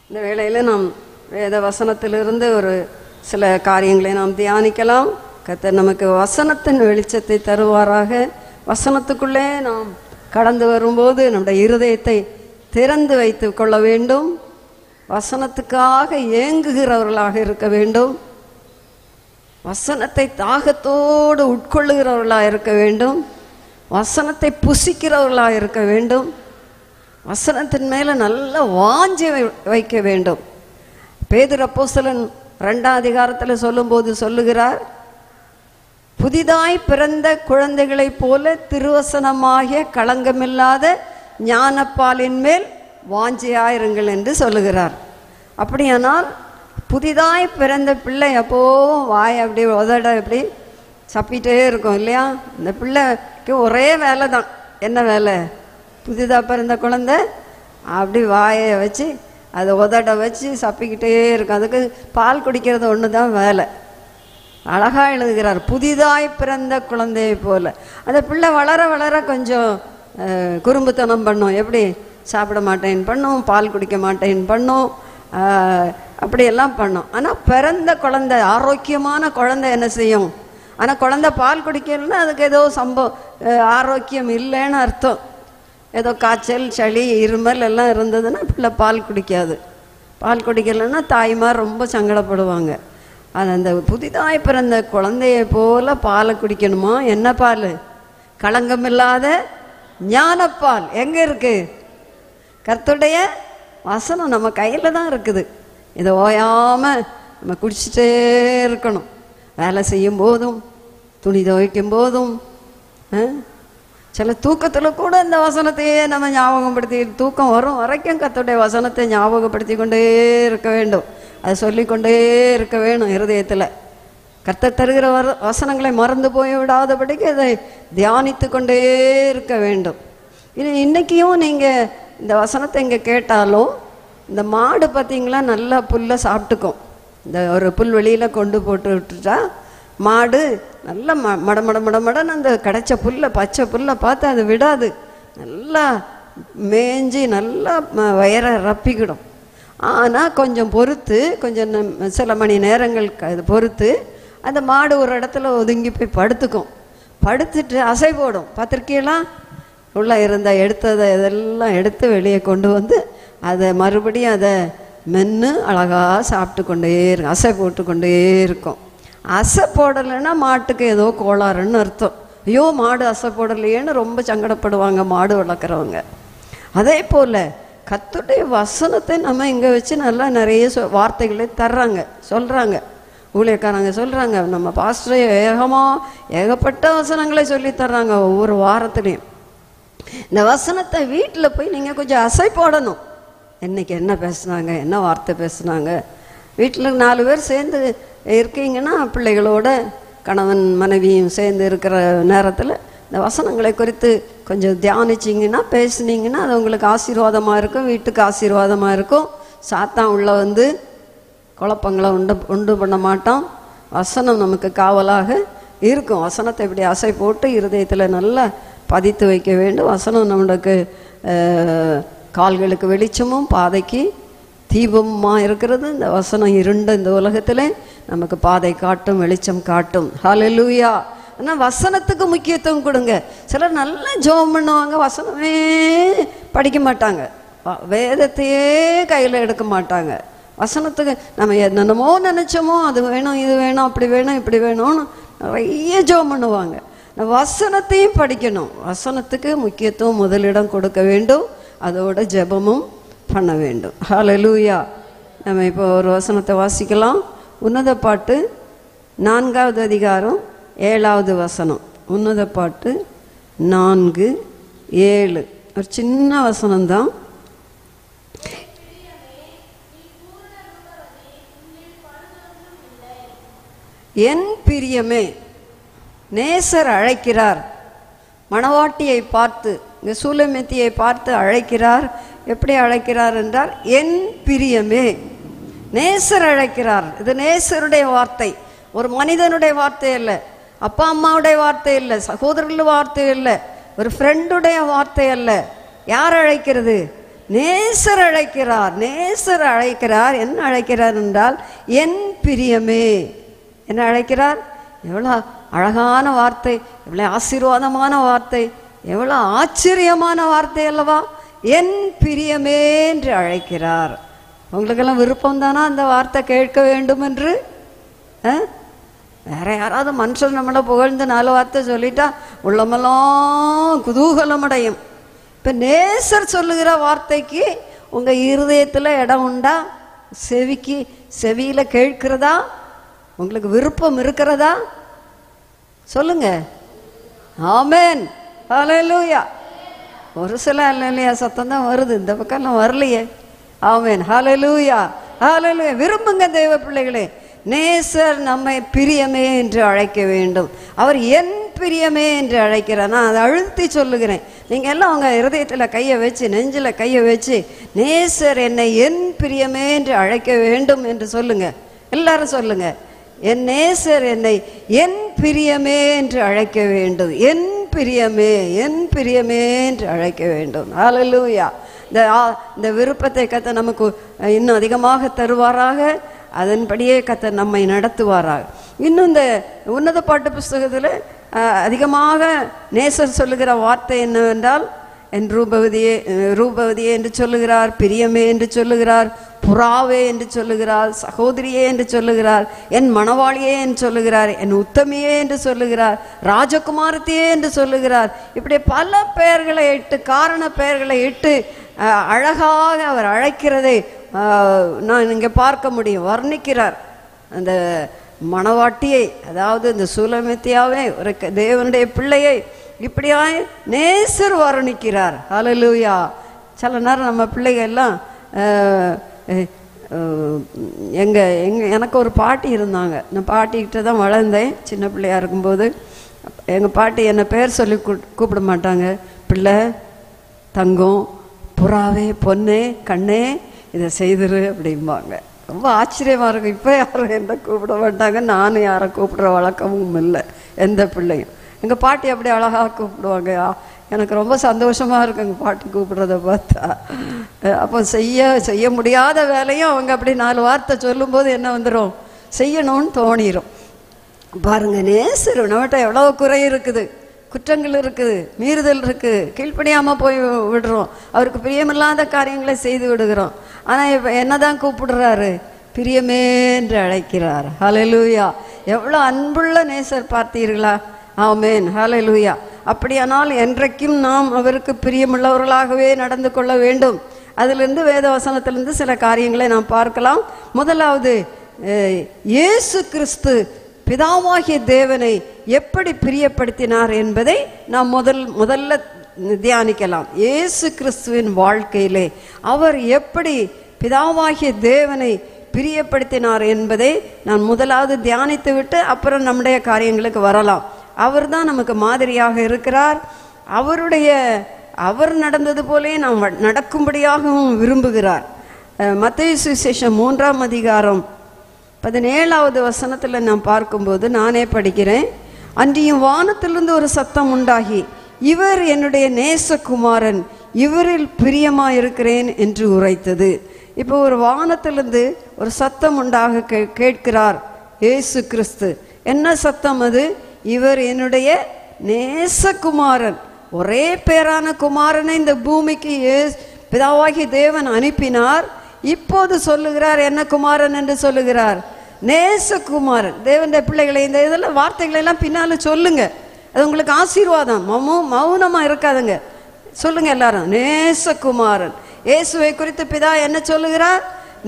இந்த வேளையில் நாம் வேத வசனத்திலிருந்து ஒரு சில காரியங்களை நாம் தியானிக்கலாம் கர்த்தர் நமக்கு வசனத்தின் வெளிச்சத்தை தருவாராக வசனத்துக்குள்ளே நாம் கடந்து வரும்போது நம்முடைய இருதயத்தை திறந்து வைத்து கொள்ள வேண்டும் வசனத்துக்காக ஏங்குகிறவர்களாக இருக்க வேண்டும் வசனத்தை தாகத்தோடு உட்கொள்ளுகிறவர்களாக இருக்க வேண்டும் வசனத்தை புசிக்கிறவர்களாக இருக்க வேண்டும் வசனத்தின் மேலே நல்ல வாஞ்சி வை- வைக்க வேண்டும் பேதுரு அப்போஸ்தலன் ரெண்டாம் அதிகாரத்தில் சொல்லும்போது சொல்லுகிறார் புதிதாய் பிறந்த குழந்தைகளைப் போல திருவசனமாகிய களங்கமில்லாத ஞானப்பாலின் மேல் வாஞ்சியாயிருங்கள் என்று சொல்லுகிறார் அப்படியானால் புதிதாய் பிறந்த பிள்ளை அப்போ வாய் அப்படி உதட அப்படி சப்பிட்டே இருக்கும் இல்லையா இந்த பிள்ளைக்கு ஒரே வேலை தான் என்ன வேலை புதிதாக பிறந்த குழந்தை அப்படி வாயை வச்சு அதை உதட வச்சு சப்பிக்கிட்டே இருக்கும் அதுக்கு பால் குடிக்கிறது ஒன்று தான் வேலை அழகா எழுதுகிறார் புதிதாய் பிறந்த குழந்தையை போல அந்த பிள்ளை வளர வளர கொஞ்சம் அஹ், குறும்புத்தனம் பண்ணும் எப்படி சாப்பிட மாட்டேன் பண்ணும் பால் குடிக்க மாட்டேன் பண்ணும் அஹ், அப்படியெல்லாம் பண்ணும் ஆனால் பிறந்த குழந்தை ஆரோக்கியமான குழந்தை என்ன செய்யும் ஆனால் குழந்தை பால் குடிக்கலைன்னா அதுக்கு ஏதோ சம்பவம் அஹ், ஆரோக்கியம் இல்லைன்னு அர்த்தம் ஏதோ காய்ச்சல் சளி இருமல் எல்லாம் இருந்ததுன்னா பிள்ளை பால் குடிக்காது பால் குடிக்கலைன்னா தாய்மார் ரொம்ப சங்கடப்படுவாங்க அது அந்த புதிதாய் பிறந்த குழந்தையை போல பாலை குடிக்கணுமா என்ன பால் களங்கமில்லாத ஞானப்பால் எங்கே இருக்கு கர்த்தருடைய வசனம் நம்ம கையில் தான் இருக்குது இதை ஓயாமல் நம்ம குடிச்சிட்டே இருக்கணும் வேலை செய்யும் போதும் துணி துவைக்கும் போதும் ஆ? சில தூக்கத்தில் கூட இந்த வசனத்தையே நம்ம ஞாபகப்படுத்தி தூக்கம் வரும் வரைக்கும் கர்த்தருடைய வசனத்தை ஞாபகப்படுத்தி கொண்டே இருக்க வேண்டும் அதை சொல்லிக்கொண்டே இருக்க வேணும் இருதயத்தில் கர்த்தர் தருகிற வர வசனங்களை மறந்து போய் விடாதபடிக்கு அதை தியானித்து கொண்டே இருக்க வேண்டும் இது இன்றைக்கியும் நீங்கள் இந்த வசனத்தை இங்கே கேட்டாலும் இந்த மாடு பார்த்தீங்களா நல்லா புல்லை சாப்பிட்டுக்கும் இந்த ஒரு புல்வெளியில் கொண்டு போட்டு விட்டுட்டா மாடு நல்லா ம மட மட மட மடன்னு அந்த கிடைச்ச புல்லை பச்சை புல்லை பார்த்து அது விடாது நல்லா மேய்ஞ்சி நல்லா ம- வயரை ரப்பிக்கிடும் ஆனால் கொஞ்சம் பொறுத்து கொஞ்சம் நம்- சில மணி நேரங்கள் க- இது பொறுத்து அந்த மாடு ஒரு இடத்துல ஒதுங்கி போய் படுத்துக்கும் படுத்துட்டு அசை போடும் பார்த்துருக்கீங்களா உள்ளே இருந்த எடுத்ததை இதெல்லாம் எடுத்து வெளியே கொண்டு வந்து அதை மறுபடியும் அதை மென்று அழகாக சாப்பிட்டு கொண்டே இருக்கும் அசை போட்டு கொண்டே இருக்கும் அசை போடலைன்னா மாட்டுக்கு ஏதோ கோளாறுன்னு அர்த்தம் ஐயோ மாடு அசை போடலையேன்னு ரொம்ப சங்கடப்படுவாங்க மாடு வளர்க்குறவங்க அதே போல் கத்துடைய வசனத்தை நம்ம இங்கே வச்சு நல்லா நிறைய சொ வார்த்தைகளை தர்றாங்க சொல்கிறாங்க ஊழியக்காரங்க சொல்கிறாங்க நம்ம பாஸ்டர் ஏகமாக ஏகப்பட்ட வசனங்களை சொல்லி தர்றாங்க ஒவ்வொரு வாரத்துலேயும் இந்த வசனத்தை வீட்டில் போய் நீங்கள் கொஞ்சம் அசை போடணும் இன்னைக்கு என்ன பேசுனாங்க என்ன வார்த்தை பேசுனாங்க வீட்டில் நாலு பேர் சேர்ந்து இருக்கீங்கன்னா பிள்ளைகளோட கணவன் மனைவியும் சேர்ந்து இருக்கிற நேரத்தில் இந்த வசனங்களை குறித்து கொஞ்சம் தியானிச்சிங்கன்னா பேசுனீங்கன்னா அது உங்களுக்கு ஆசீர்வாதமாக இருக்கும் வீட்டுக்கு ஆசீர்வாதமாக இருக்கும் சாத்தான் உள்ள வந்து குழப்பங்களை உண்டு உண்டு பண்ண மாட்டோம் வசனம் நமக்கு காவலாக இருக்கும் வசனத்தை இப்படி அசை போட்டு இருதயத்தில் நல்லா பதித்து வைக்க வேண்டும் வசனம் நம்மளுக்கு அஹ், கால்களுக்கு வெளிச்சமும் பாதைக்கு தீபமா இருக்கிறது இந்த வசனம் இருண்ட இந்த உலகத்திலே நமக்கு பாதை காட்டும் வெளிச்சம் காட்டும் ஹalleluya ஆனால் வசனத்துக்கு முக்கியத்துவம் கொடுங்க சிலர் நல்லா ஜெபம் பண்ணுவாங்க வசனமே படிக்க மாட்டாங்க வ- வேதத்தையே கையில் எடுக்க மாட்டாங்க வசனத்துக்கு நம்ம என்னென்னமோ நினச்சோமோ அது வேணும் இது வேணும் அப்படி வேணும் இப்படி வேணும்னு நிறைய ஜெபம் பண்ணுவாங்க நான் வசனத்தையும் படிக்கணும் வசனத்துக்கு முக்கியத்துவம் முதலிடம் கொடுக்க வேண்டும் அதோட ஜெபமும் பண்ண வேண்டும் ஹalleluya நம்ம இப்போ ஒரு வசனத்தை வாசிக்கலாம் உன்னத பாட்டு நான்காவது அதிகாரம் ஏழாவது வசனம் உன்னத பாட்டு நான்கு ஏழு ஒரு சின்ன வசனம்தான் என் பிரியமே நேசர் அழைக்கிறார் மணவாட்டியை பார்த்து இங்கே சூலமெத்தியை பார்த்து அழைக்கிறார் எப்படி அழைக்கிறார் என்றால் என் பிரியமே நேசர் அழைக்கிறார் இது நேசருடைய வார்த்தை ஒரு மனிதனுடைய வார்த்தை இல்லை அப்பா அம்மாவுடைய வார்த்தை இல்லை சகோதரர்கள் வார்த்தை இல்லை ஒரு ஃப்ரெண்டுடைய வார்த்தை அல்ல யார் அழைக்கிறது நேசர் அழைக்கிறார் நேசர் அழைக்கிறார் என்ன அழைக்கிறார் என்றால் என் பிரியமே என்ன அழைக்கிறார் எவ்வளோ அழகான வார்த்தை எவ்வளோ ஆசீர்வாதமான வார்த்தை எவ்வளோ ஆச்சரியமான வார்த்தை அல்லவா என் பிரியமே என்று அழைக்கிறார் உங்களுக்கெல்லாம் விருப்பம் தானா அந்த வார்த்தை கேட்க வேண்டும் என்று ஆ? வேற யாராவது மனுஷன் நம்மளை புகழ்ந்து நாலு வார்த்தை சொல்லிட்டா உள்ளமெல்லாம் குதூகலம் அடையும் இப்போ நேசர் சொல்லுகிற வார்த்தைக்கு உங்க இருதயத்தில் இடம் உண்டா செவிக்கு செவியில கேட்கிறதா உங்களுக்கு விருப்பம் இருக்கிறதா சொல்லுங்க ஆமென் ஹalleluya ஒரு சில இல்லையா சத்தம் தான் வருது இந்த பக்கம்லாம் வரலையே ஆமென் ஹalleluya ஹalleluya விரும்புங்க தெய்வ பிள்ளைகளே நேசர் நம்மை பிரியமே என்று அழைக்க வேண்டும் அவர் என் பிரியமே என்று அழைக்கிறார் நான் அதை அழுத்தி சொல்லுகிறேன் நீங்க எல்லாம் உங்க இருதயத்தில் கையை வச்சு நெஞ்சில் கையை வச்சு நேசர் என்னை என் பிரியமே என்று அழைக்க வேண்டும் என்று சொல்லுங்க எல்லாரும் சொல்லுங்க என் நேசர் என்னை என் பிரியமே என்று அழைக்க வேண்டும் என் பிரியமே என் பிரியமே என்று அழைக்க வேண்டும் ஹalleluya இந்த ஆ- இந்த விருப்பத்தை கத்த நமக்கு இன்னும் அதிகமாக தருவாராக அதன்படியே கத்த நம்மை நடத்துவாராக இன்னும் இந்த உன்னத பாட்டு புஸ்தகத்தில் அதிகமாக நேசர் சொல்லுகிற வார்த்தை என்னவென்றால் என் ரூபவதியே அஹ், ரூபவதியே என்று சொல்லுகிறார் பிரியமே என்று சொல்லுகிறார் புறாவே என்று சொல்லுகிறார் சகோதரியே என்று சொல்லுகிறார் என் மணவாளியே என்று சொல்லுகிறார் என் உத்தமியே என்று சொல்லுகிறார் ராஜகுமாரத்தியே என்று சொல்லுகிறார் இப்படி பல பெயர்களை இட்டு காரண பெயர்களை இட்டு அஹ், அழகாக அவர் அழைக்கிறதை அஹ், நான் இங்கே பார்க்க முடியும் வர்ணிக்கிறார் அந்த மணவாட்டியை அதாவது இந்த சுலமித்தியாவே ஒரு க- தேவனுடைய பிள்ளையை இப்படியாய் நேசர் வர்ணிக்கிறார் ஹalleluya சில நேரம் நம்ம பிள்ளைங்க எல்லாம் அஹ், அஹ், அஹ், எங்க எங்க எனக்கு ஒரு பாட்டி இருந்தாங்க நான் பாட்டிக்கிட்ட தான் வளர்ந்தேன் சின்ன பிள்ளையா இருக்கும்போது எங்க பாட்டி என்னை பேர் சொல்லி கூ- கூப்பிட மாட்டாங்க பிள்ளை தங்கம் புறாவே பொண்ணே கண்ணே இதை செய்திரு அப்படிம்பாங்க ரொம்ப ஆச்சரியமா இருக்கும் இப்போ யாரும் என்ன கூப்பிட மாட்டாங்க நானும் யாரை கூப்பிடுற வழக்கமும் இல்லை எந்த பிள்ளையும் எங்க பாட்டி அப்படி அழகா கூப்பிடுவாங்க ஆ, எனக்கு ரொம்ப சந்தோஷமா இருக்கு எங்க பாட்டி கூப்பிடுறத பார்த்தா அஹ் அப்போ செய்ய செய்ய முடியாத வேலையும் அவங்க அப்படி நாலு வார்த்தை சொல்லும்போது என்ன வந்துடும் செய்யணும்னு தோணிரும் பாருங்க நேசர் நம்மகிட்ட எவ்வளவு குறை இருக்குது குற்றங்கள் இருக்குது மீறுதல் இருக்குது கீழ்ப்படியாம போய் விடுறோம் அவருக்கு பிரியமில்லாத காரியங்களை செய்து விடுகிறோம் ஆனா இப்ப என்னதான் கூப்பிடுறாரு பிரியமே என்று அழைக்கிறார் ஹalleluya எவ்வளவு அன்புள்ள நேசர் பார்த்தீர்களா ஆமென் ஹalleluya அப்படியானால் என்றைக்கும் நாம் அவருக்கு பிரியமுள்ளவர்களாகவே நடந்து கொள்ள வேண்டும் அதிலிருந்து வேத வசனத்திலிருந்து சில காரியங்களை நாம் பார்க்கலாம் முதலாவது அஹ், இயேசு கிறிஸ்து பிதாவாகிய தேவனை எப்படி பிரியப்படுத்தினார் என்பதை நாம் முதல் முதல்ல தியானிக்கலாம் இயேசு கிறிஸ்துவின் வாழ்க்கையிலே அவர் எப்படி பிதாவாகிய தேவனை பிரியப்படுத்தினார் என்பதை நான் முதலாவது தியானித்து விட்டு அப்புறம் நம்முடைய காரியங்களுக்கு வரலாம் அவர்தான் நமக்கு மாதிரியாக இருக்கிறார் அவருடைய அவர் நடந்தது போலே நாம் வ- நடக்கும்படியாகவும் விரும்புகிறார் அஹ், மத்தேயு சுவிசேஷம் மூன்றாம் அதிகாரம் பதினேழாவது வசனத்தில் நான் பார்க்கும்போது நானே படிக்கிறேன் அன்றியும் வானத்திலிருந்து ஒரு சத்தம் உண்டாகி இவர் என்னுடைய நேசகுமாரன் இவரில் பிரியமாயிருக்கிறேன் என்று உரைத்தது இப்போ ஒரு வானத்திலிருந்து ஒரு சத்தம் உண்டாக கே- கேட்கிறார் இயேசு கிறிஸ்து என்ன சத்தம் அது இவர் என்னுடைய நேசகுமாரன் ஒரே பேரான குமாரனை இந்த பூமிக்கு இயேசு பிதாவாகி தேவன் அனுப்பினார் இப்போது சொல்லுகிறார் என்ன குமாரன் என்று சொல்லுகிறார் நேசகுமாரன் தேவனுடைய பிள்ளைகளை இந்த இதெல்லாம் வார்த்தைகளை எல்லாம் பின்னால சொல்லுங்க அது உங்களுக்கு ஆசீர்வாதம் மௌ மௌனமா இருக்காதுங்க சொல்லுங்க எல்லாரும் நேசகுமாரன் இயேசுவை குறித்து பிதா என்ன சொல்லுகிறார்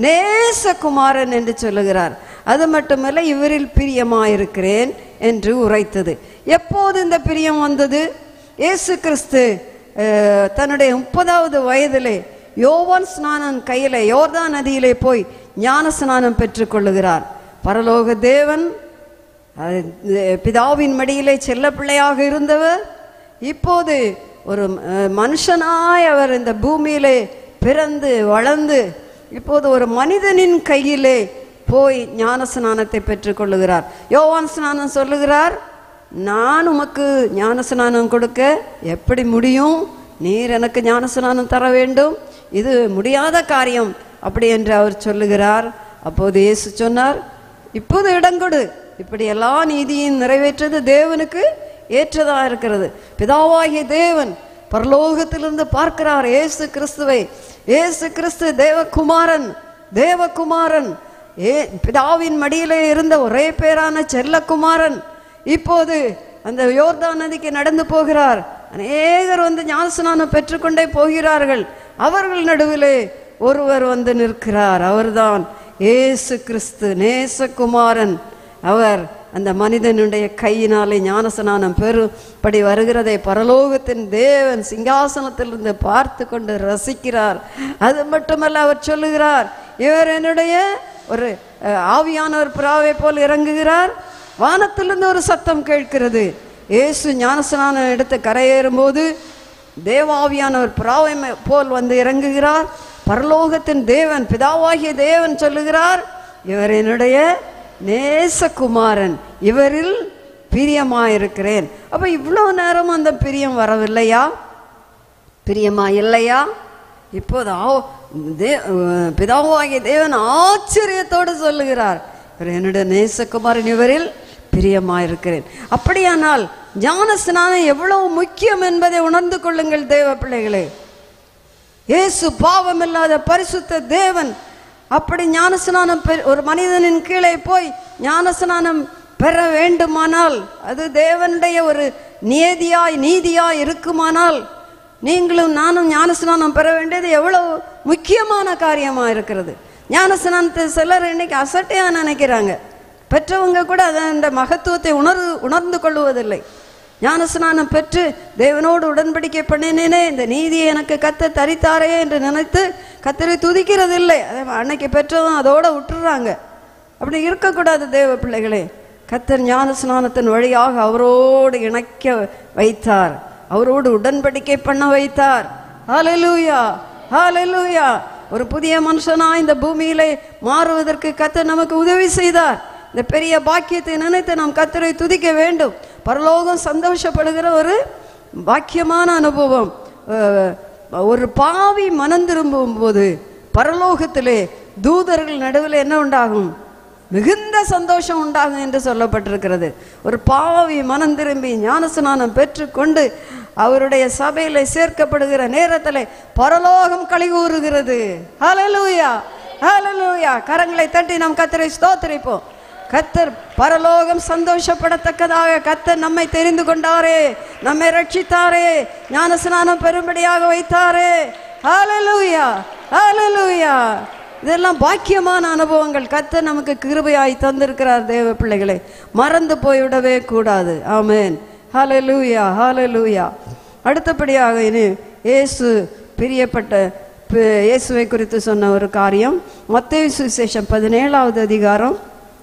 நேசகுமாரன் என்று சொல்லுகிறார் அது மட்டுமல்ல இவரில் பிரியமாயிருக்கிறேன் என்று உரைத்தது எப்போது இந்த பிரியம் வந்தது இயேசு கிறிஸ்து அஹ், தன்னுடைய முப்பதாவது வயதிலே யோவான் ஸ்நானன் கையிலே யோர்தான் நதியிலே போய் ஞான ஸ்நானம் பெற்றுக்கொள்ளுகிறார் பரலோக தேவன் அஹ், பிதாவின் மடியிலே செல்ல பிள்ளையாக இருந்தவர் இப்போது ஒரு அஹ், மனுஷனாய் அவர் இந்த பூமியிலே பிறந்து வளர்ந்து இப்போது ஒரு மனிதனின் கையிலே போய் ஞான ஸ்நானத்தை பெற்றுக்கொள்ளுகிறார் யோவான் ஸ்நானம் சொல்லுகிறார் நான் உமக்கு ஞான ஸ்நானம் கொடுக்க எப்படி முடியும் நீர் எனக்கு ஞான ஸ்நானம் தர வேண்டும் இது முடியாத காரியம் அப்படி என்று அவர் சொல்லுகிறார் அப்போது இயேசு சொன்னார் இப்போது இடங்கொடு இப்படி எல்லா நீதியும் நிறைவேற்றது தேவனுக்கு ஏற்றதா இருக்கிறது பிதாவாகிய தேவன் பரலோகத்திலிருந்து பார்க்கிறார் இயேசு கிறிஸ்துவை இயேசு கிறிஸ்து தேவகுமாரன் தேவகுமாரன் ஏ பிதாவின் மடியிலே இருந்த ஒரே பேரான செல்லகுமாரன் இப்போது அந்த யோர்தான் நதிக்கு நடந்து போகிறார் அநேகர் வந்து ஞானஸ்நானம் பெற்றுக்கொண்டே போகிறார்கள் அவர்கள் நடுவிலே ஒருவர் வந்து நிற்கிறார் அவர்தான் இயேசு கிறிஸ்து நேசகுமாரன் அவர் அந்த மனிதனுடைய கையினாலே ஞானஸ்நானம் பெறும்படி வருகிறதை பரலோகத்தின் தேவன் சிங்காசனத்திலிருந்து பார்த்து கொண்டு ரசிக்கிறார் அது மட்டுமல்ல அவர் சொல்லுகிறார் இவர் என்னுடைய ஒரு அஹ், ஆவியானவர் புறாவை போல் இறங்குகிறார் வானத்திலிருந்து ஒரு சத்தம் கேட்கிறது இயேசு ஞானஸ்நானம் எடுத்து கரையேறும்போது தேவாவியானவர் புறாவை மே- போல் வந்து இறங்குகிறார் பரலோகத்தின் தேவன் பிதாவாகிய தேவன் சொல்லுகிறார் இவர் என்னுடைய நேசகுமாரன் இவரில் பிரியமாயிருக்கிறேன் அப்ப இவ்வளவு நேரம் அந்த பிரியம் வரவில்லையா பிரியமா இல்லையா இப்போது ஆ- தே- அஹ் பிதாவாகிய தேவன் ஆச்சரியத்தோடு சொல்லுகிறார் இவர் என்னுடைய நேசகுமாரன் இவரில் பிரியமாயிருக்கிறேன் அப்படியானால் ஞான ஸ்நானம் எவ்வளவு முக்கியம் என்பதை உணர்ந்து கொள்ளுங்கள் தேவ பிள்ளைகளே இயேசு பாவமில்லாத பரிசுத்த தேவன் அப்படி ஞானஸ்நானம் பெ ஒரு மனிதனின் கீழே போய் ஞானஸ்நானம் பெற வேண்டுமானால் அது தேவனுடைய ஒரு நியதியாய் நீதியாய் இருக்குமானால் நீங்களும் நானும் ஞானஸ்நானம் பெற வேண்டியது எவ்வளவு முக்கியமான காரியமா இருக்கிறது ஞானஸ்நானத்தை சிலர் இன்னைக்கு அசட்டையா நினைக்கிறாங்க பெற்றவங்க கூட அதை அந்த மகத்துவத்தை உணர் உணர்ந்து கொள்வதில்லை ஞானஸ்நானம் பெற்று தேவனோடு உடன்படிக்கை பண்ணினேனே இந்த நீதியை எனக்கு கத்த தரித்தாரே என்று நினைத்து கத்தரை துதிக்கிறது இல்லை அதை அன்னைக்கு பெற்றதும் அதோட விட்டுறாங்க அப்படி இருக்கக்கூடாது தேவ பிள்ளைகளே கத்தர் ஞானஸ்நானத்தின் வழியாக அவரோடு இணைக்க வைத்தார் அவரோடு உடன்படிக்கை பண்ண வைத்தார் ஹalleluya ஹalleluya ஒரு புதிய மனுஷனா இந்த பூமியிலே மாறுவதற்கு கத்தர் நமக்கு உதவி செய்தார் இந்த பெரிய பாக்கியத்தை நினைத்து நாம் கத்தரை துதிக்க வேண்டும் பரலோகம் சந்தோஷப்படுகிற ஒரு பாக்கியமான அனுபவம் அஹ், ஒரு பாவி மனம் திரும்பும் போது பரலோகத்திலே தூதர்கள் நடுவில் என்ன உண்டாகும் மிகுந்த சந்தோஷம் உண்டாகும் என்று சொல்லப்பட்டிருக்கிறது ஒரு பாவி மனம் திரும்பி ஞானஸ்நானம் பெற்றுக்கொண்டு அவருடைய சபையில சேர்க்கப்படுகிற நேரத்தில் பரலோகம் கழிகூறுகிறது ஹalleluya ஹalleluya கரங்களை தட்டி நாம் கத்தரை ஸ்தோத்திரிப்போம் கத்தர் பரலோகம் சந்தோஷப்படத்தக்கதாக கத்தர் நம்மை தெரிந்து கொண்டாரே நம்மை ரட்சித்தாரே ஞானஸ்நானம் பெரும்படியாக வைத்தாரே ஹalleluya ஹalleluya இதெல்லாம் பாக்கியமான அனுபவங்கள் கத்தர் நமக்கு கிருபையாய் தந்திருக்கிறார் தேவ பிள்ளைகளை மறந்து போய்விடவே கூடாது ஆமென் ஹalleluya ஹalleluya அடுத்தபடியாக இனி இயேசு பிரியப்பட்ட பி- இயேசுவை குறித்து சொன்ன ஒரு காரியம் மத்தேயு சுவிசேஷம் பதினேழாவது அதிகாரம்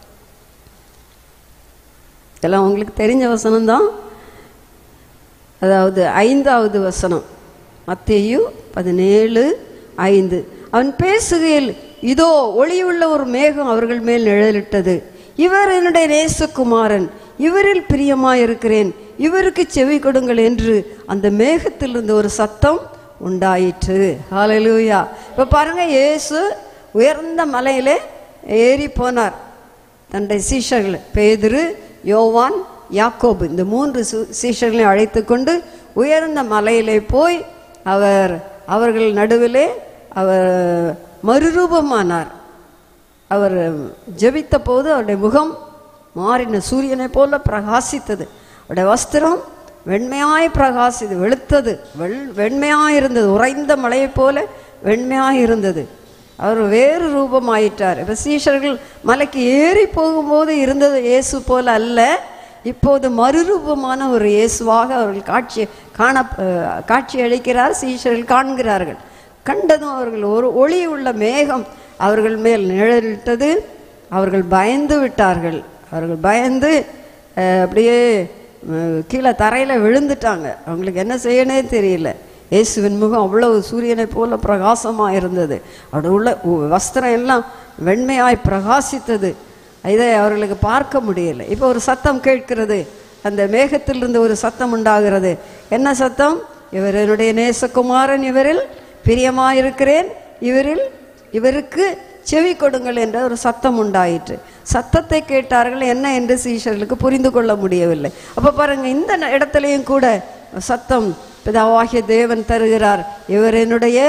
இதெல்லாம் உங்களுக்கு தெரிஞ்ச வசனம்தான் அதாவது ஐந்தாவது வசனம் மத்தேயு பதினேழு ஐந்து அவன் பேசுகையில் இதோ ஒளியுள்ள ஒரு மேகம் அவர்கள் மேல் நிழலிட்டது இவர் என்னுடைய நேசகுமாரன் இவரில் பிரியமாயிருக்கிறேன் இவருக்கு செவி கொடுங்கள் என்று அந்த மேகத்திலிருந்து ஒரு சத்தம் உண்டாயிற்று ஹalleluya இப்போ பாருங்க இயேசு உயர்ந்த மலையிலே ஏறி போனார் தன்னுடைய சீஷர்கள் பேதுரு யோவான் யாக்கோபு இந்த மூன்று சு- சீஷர்களையும் அழைத்து கொண்டு உயர்ந்த மலையிலே போய் அவர் அவர்கள் நடுவிலே அவர் மறுரூபமானார் அவர் ஜெபித்த போது அவருடைய முகம் மாறின சூரியனை போல பிரகாசித்தது அவருடைய வஸ்திரம் வெண்மையாய் பிரகாசித்து வெளுத்தது வெள் வெண்மையாய் இருந்தது உறைந்த மலையைப் போல வெண்மையாய் இருந்தது அவர் வேறு ரூபமாயிட்டார் இப்போ சீஷர்கள் மலைக்கு ஏறி போகும்போது இருந்தது இயேசு போல அல்ல இப்போது மறுரூபமான ஒரு இயேசுவாக அவர்கள் காட்சி காண அஹ், காட்சி அளிக்கிறார் சீஷர்கள் காண்கிறார்கள் கண்டதும் அவர்கள் ஒரு ஒளி உள்ள மேகம் அவர்கள் மேல் நிழலிட்டது அவர்கள் பயந்து விட்டார்கள் அவர்கள் பயந்து அஹ், அப்படியே அஹ், கீழே தரையில் விழுந்துட்டாங்க அவங்களுக்கு என்ன செய்யனே தெரியல இயேசுவின் முகம் அவ்வளவு சூரியனை போல பிரகாசமாக இருந்தது அவருடைய உள்ள உ- வஸ்திரம் எல்லாம் வெண்மையாய் பிரகாசித்தது இதை அவர்களுக்கு பார்க்க முடியல இப்போ ஒரு சத்தம் கேட்கிறது அந்த மேகத்திலிருந்து ஒரு சத்தம் உண்டாகிறது என்ன சத்தம் இவர் என்னுடைய நேசகுமாரன் இவரில் பிரியமாயிருக்கிறேன் இவரில் இவருக்கு செவி கொடுங்கள் என்ற ஒரு சத்தம் உண்டாயிற்று சத்தத்தை கேட்டார்கள் என்ன என்று சீஷர்களுக்கு புரிந்து கொள்ள முடியவில்லை அப்ப பாருங்க இந்த ந- இடத்துலயும் கூட சத்தம் பிதாவாகிய தேவன் தருகிறார் இவர் என்னுடைய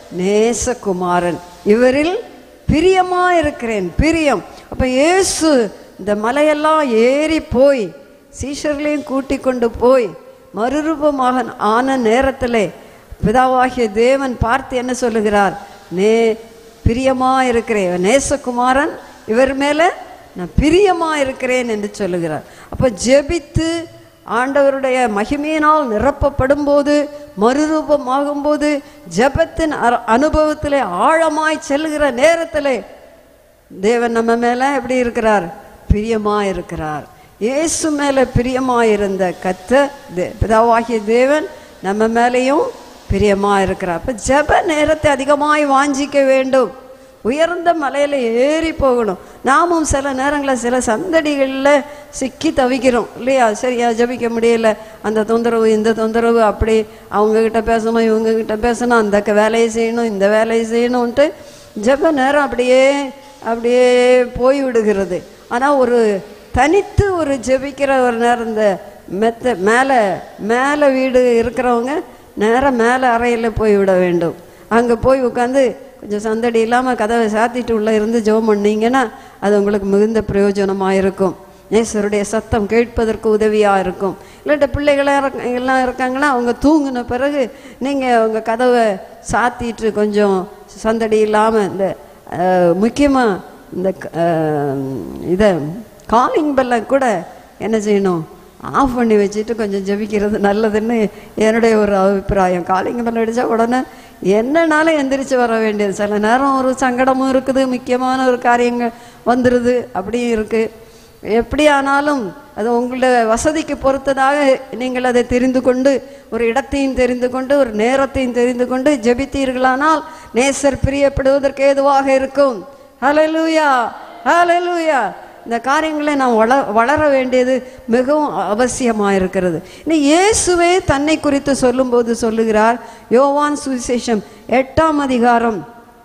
நேசகுமாரன் இவரில் பிரியமா இருக்கிறேன் பிரியம் அப்ப இயேசு இந்த மலையெல்லாம் ஏறி போய் சீஷர்களையும் கூட்டி கொண்டு போய் மறுரூபமாக ஆன நேரத்திலே பிதாவாகிய தேவன் பார்த்து என்ன சொல்லுகிறார் நே பிரியமா இருக்கிறேன் இவர் நேசகுமாரன் இவர் மேல நான் பிரியமா இருக்கிறேன் என்று சொல்லுகிறார் அப்ப ஜெபித்து ஆண்டவருடைய மகிமையினால் நிரப்பப்படும் போது மறுரூபமாகும் போது ஜெபத்தின் அர- அனுபவத்திலே ஆழமாய் செல்கிற நேரத்திலே தேவன் நம்ம மேல எப்படி இருக்கிறார் பிரியமா இருக்கிறார் இயேசு மேல பிரியமா இருந்த கத்த தே- பிதாவாகிய தேவன் நம்ம மேலேயும் பிரியமா இருக்கிறார் அப்ப ஜெப நேரத்தை அதிகமாய் வாஞ்சிக்க வேண்டும் உயர்ந்த மலையில ஏறி போகணும் நாமும் சில நேரங்களில் சில சந்தடிகளில் சிக்கி தவிக்கிறோம் இல்லையா சரியா ஜபிக்க முடியல அந்த தொந்தரவு இந்த தொந்தரவு அப்படி அவங்க கிட்ட பேசணும் இவங்க கிட்ட பேசணும் அந்த க- வேலையை செய்யணும் இந்த வேலையை செய்யணும்ன்ட்டு ஜெப நேரம் அப்படியே அப்படியே போய் விடுகிறது ஆனால் ஒரு தனித்து ஒரு ஜெபிக்கிற ஒரு நேரம் இந்த மெத்த மேலே மேலே வீடு இருக்கிறவங்க நேராக மேலே அறையில் போய் விட வேண்டும் அங்கே போய் உட்காந்து கொஞ்சம் சந்தடி இல்லாமல் கதவை சாத்திட்டு உள்ளே இருந்து ஜெபம் பண்ணீங்கன்னா அது உங்களுக்கு மிகுந்த பிரயோஜனமாக இருக்கும் நேசருடைய சத்தம் கேட்பதற்கு உதவியாக இருக்கும் இல்லாட்ட பிள்ளைகளாக இருக்க எல்லாம் இருக்காங்கன்னா அவங்க தூங்கின பிறகு நீங்கள் உங்க கதவை சாத்திட்டு கொஞ்சம் சந்தடி இல்லாமல் இந்த முக்கியமாக இந்த க- அஹ், இதை காலிங் பெல்லை கூட என்ன செய்யணும் ஆஃப் பண்ணி வச்சுட்டு கொஞ்சம் ஜெபிக்கிறது நல்லதுன்னு என்னுடைய ஒரு அபிப்பிராயம் காலிங் பெல் அடித்தா உடனே என்னன்னாலும் எந்திரிச்சு வர வேண்டியது சில நேரம் ஒரு சங்கடமும் இருக்குது முக்கியமான ஒரு காரியங்கள் வந்துடுது அப்படியும் இருக்குது எப்படி ஆனாலும் அது உங்களுடைய வசதிக்கு பொறுத்ததாக நீங்கள் அதை தெரிந்து கொண்டு ஒரு இடத்தையும் தெரிந்து கொண்டு ஒரு நேரத்தையும் தெரிந்து கொண்டு ஜெபித்தீர்களானால் நேசர் பிரியப்படுவதற்கு ஏதுவாக இருக்கும் ஹalleluya ஹalleluya இந்த காரியங்களை நாம் வள வளர வேண்டியது மிகவும் அவசியமாக இருக்கிறது இன்னும் இயேசுவே தன்னை குறித்து சொல்லும்போது சொல்லுகிறார் யோவான் சுவிசேஷம் எட்டாம் அதிகாரம்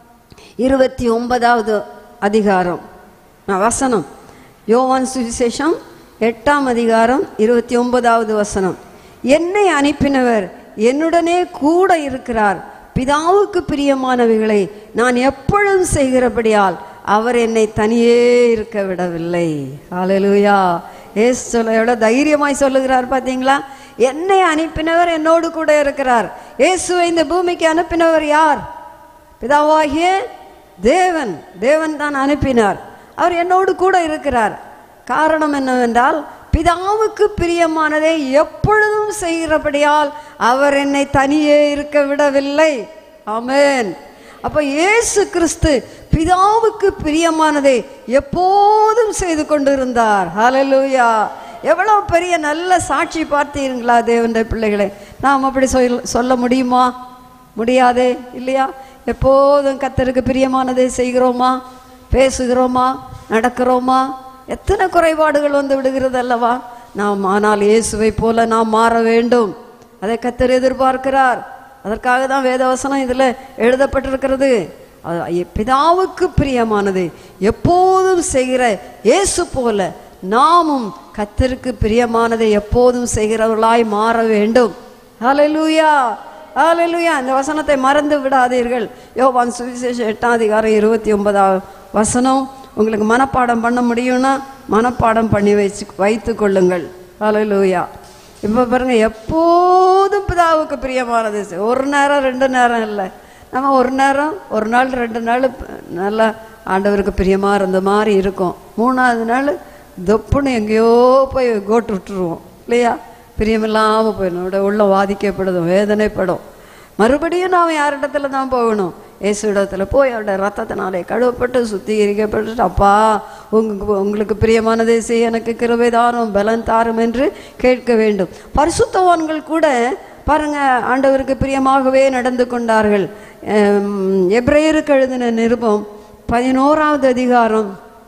இருபத்தி ஒன்பதாவது அதிகாரம் ஆ, வசனம் யோவான் சுவிசேஷம் எட்டாம் அதிகாரம் இருபத்தி ஒன்பதாவது வசனம் என்னை அனுப்பினவர் என்னுடனே கூட இருக்கிறார் பிதாவுக்கு பிரியமானவைகளை நான் எப்பொழுதும் செய்கிறபடியால் அவர் என்னை தனியே இருக்க விடவில்லை ஹalleluya ஏசு சொல்ல எவ்வளவு தைரியமாய் சொல்லுகிறார் பாத்தீங்களா என்னை அனுப்பினவர் என்னோடு கூட இருக்கிறார் இயேசுவை இந்த பூமிக்கு அனுப்பினவர் யார் பிதாவாகிய தேவன் தேவன் தான் அனுப்பினார் அவர் என்னோடு கூட இருக்கிறார் காரணம் என்னவென்றால் பிதாவுக்கு பிரியமானதை எப்பொழுதும் செய்கிறபடியால் அவர் என்னை தனியே இருக்க விடவில்லை ஆமென் அப்ப இயேசு கிறிஸ்து பிதாவுக்கு பிரியமானதை எப்போதும் செய்து கொண்டிருந்தார் ஹalleluya எவ்வளவு பெரிய நல்ல சாட்சி பார்த்தீங்களா தேவனுடைய பிள்ளைகளை நாம் அப்படி சொல் சொல்ல முடியுமா முடியாதே இல்லையா எப்போதும் கத்தருக்கு பிரியமானதை செய்கிறோமா பேசுகிறோமா நடக்கிறோமா எத்தனை குறைபாடுகள் வந்து விடுகிறது அல்லவா நாம் ஆனால் இயேசுவை போல நாம் மாற வேண்டும் அதை கத்தர் எதிர்பார்க்கிறார் அதற்காக தான் வேதவசனம் இதில் எழுதப்பட்டிருக்கிறது அது பிதாவுக்கு பிரியமானது எப்போதும் செய்கிற இயேசு போல நாமும் கத்தருக்கு பிரியமானதை எப்போதும் செய்கிறவர்களாய் மாற வேண்டும் ஹalleluya ஹalleluya இந்த வசனத்தை மறந்து விடாதீர்கள் யோவான் சுவிசேஷம் எட்டாம் அதிகாரம் இருபத்தி ஒன்பதாம் வசனம் உங்களுக்கு மனப்பாடம் பண்ண முடியும்னா மனப்பாடம் பண்ணி வச்சு வைத்து கொள்ளுங்கள் ஹalleluya இப்போ பாருங்க எப்போதும் பிதாவுக்கு பிரியமானது செய். ஒரு நேரம் ரெண்டு நேரம் இல்லை நம்ம ஒரு நேரம் ஒரு நாள் ரெண்டு நாள் ப- நல்லா ஆண்டவருக்கு பிரியமாக இருந்த மாதிரி இருக்கும் மூணாவது நாள் தொப்புன்னு எங்கேயோ போய் கோட்டு விட்டுருவோம் இல்லையா பிரியமில்லாமல் போயிடும் நம்முடைய உள்ள வாதிக்கப்படுதும் வேதனைப்படும் மறுபடியும் நாம் யாரிடத்துல தான் போகணும் இயேசு இடத்துல போய் அவருடைய ரத்தத்தினாலே கழுவப்பட்டு சுத்திகரிக்கப்பட்டு அப்பா உங்க உங்களுக்கு பிரியமானதை செய் எனக்கு கிருபை தாரும் பலன் தாரும் என்று கேட்க வேண்டும் பரிசுத்தவான்கள் கூட பாருங்க ஆண்டவருக்கு பிரியமாகவே நடந்து கொண்டார்கள் எம், எபிரேயருக்கு எழுதின நிருபம் பதினோராவது அதிகாரம்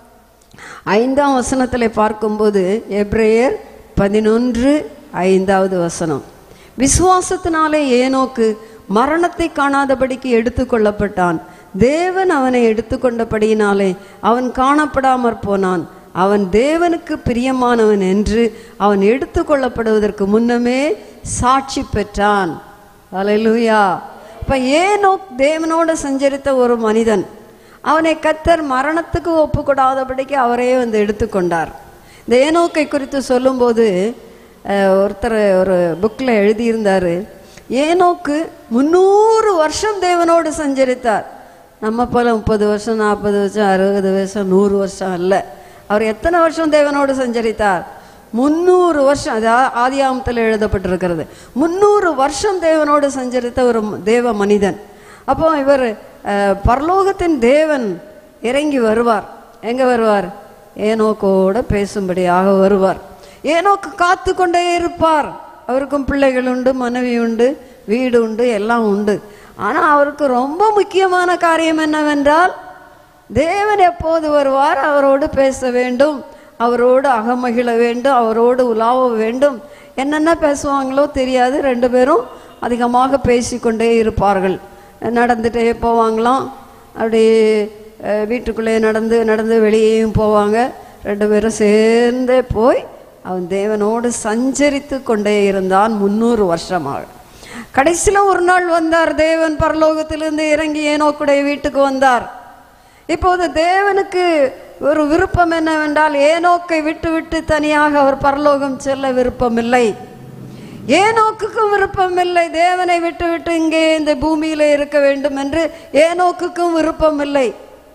ஐந்தாம் வசனத்தில் பார்க்கும்போது எப்ரேயர் பதினொன்று ஐந்தாவது வசனம் விசுவாசத்தினாலே ஏனோக்கு மரணத்தை காணாதபடிக்கு எடுத்துக்கொள்ளப்பட்டான் தேவன் அவனை எடுத்துக்கொண்டபடியினாலே அவன் காணப்படாமற் போனான் அவன் தேவனுக்கு பிரியமானவன் என்று அவன் எடுத்துக்கொள்ளப்படுவதற்கு முன்னமே சாட்சி பெற்றான் அல்லேலூயா இப்ப ஏனோக் தேவனோடு சஞ்சரித்த ஒரு மனிதன் அவனை கத்தர் மரணத்துக்கு ஒப்புக்கொடாதபடிக்கு அவரே வந்து எடுத்துக்கொண்டார் இந்த ஏனோக்கை குறித்து சொல்லும்போது அஹ், ஒருத்தர் ஒரு புக்கில் எழுதியிருந்தாரு ஏனோக்கு முந்நூறு வருஷம் தேவனோடு சஞ்சரித்தார் நம்ம போல முப்பது வருஷம் நாற்பது வருஷம் அறுபது வருஷம் நூறு வருஷம் அல்ல அவர் எத்தனை வருஷம் தேவனோடு சஞ்சரித்தார் முந்நூறு வருஷம் அது ஆ- ஆதியாகமத்தில் எழுதப்பட்டிருக்கிறது முந்நூறு வருஷம் தேவனோடு சஞ்சரித்த ஒரு ம- தேவ மனிதன் அப்போ இவர் அஹ், பரலோகத்தின் தேவன் இறங்கி வருவார் எங்க வருவார் ஏனோக்கோட பேசும்படியாக வருவார் ஏனோக்கு காத்து கொண்டே இருப்பார் அவருக்கும் பிள்ளைகள் உண்டு மனைவி உண்டு வீடு உண்டு எல்லாம் உண்டு ஆனா அவருக்கு ரொம்ப முக்கியமான காரியம் என்னவென்றால் தேவன் எப்போது வருவார் அவரோடு பேச வேண்டும் அவரோடு அகமகிழ வேண்டும் அவரோடு உலாவ வேண்டும் என்னென்ன பேசுவாங்களோ தெரியாது ரெண்டு பேரும் அதிகமாக பேசிக்கொண்டே இருப்பார்கள் நடந்துட்டே போவாங்களாம் அப்படியே அஹ், வீட்டுக்குள்ளே நடந்து நடந்து வெளியேயும் போவாங்க ரெண்டு பேரும் சேர்ந்தே போய் அவன் தேவனோடு சஞ்சரித்து கொண்டே இருந்தான் முந்நூறு வருஷமாக கடைசியில் ஒரு நாள் வந்தார் தேவன் பரலோகத்திலிருந்து இறங்கி ஏனோக்குடைய வீட்டுக்கு வந்தார் இப்போது தேவனுக்கு ஒரு விருப்பம் என்னவென்றால் ஏனோக்கை விட்டு விட்டு தனியாக அவர் பரலோகம் செல்ல விருப்பமில்லை ஏனோக்குக்கும் விருப்பம் இல்லை தேவனை விட்டு விட்டு இங்கே இந்த பூமியில இருக்க வேண்டும் என்று ஏனோக்குக்கும் விருப்பம் இல்லை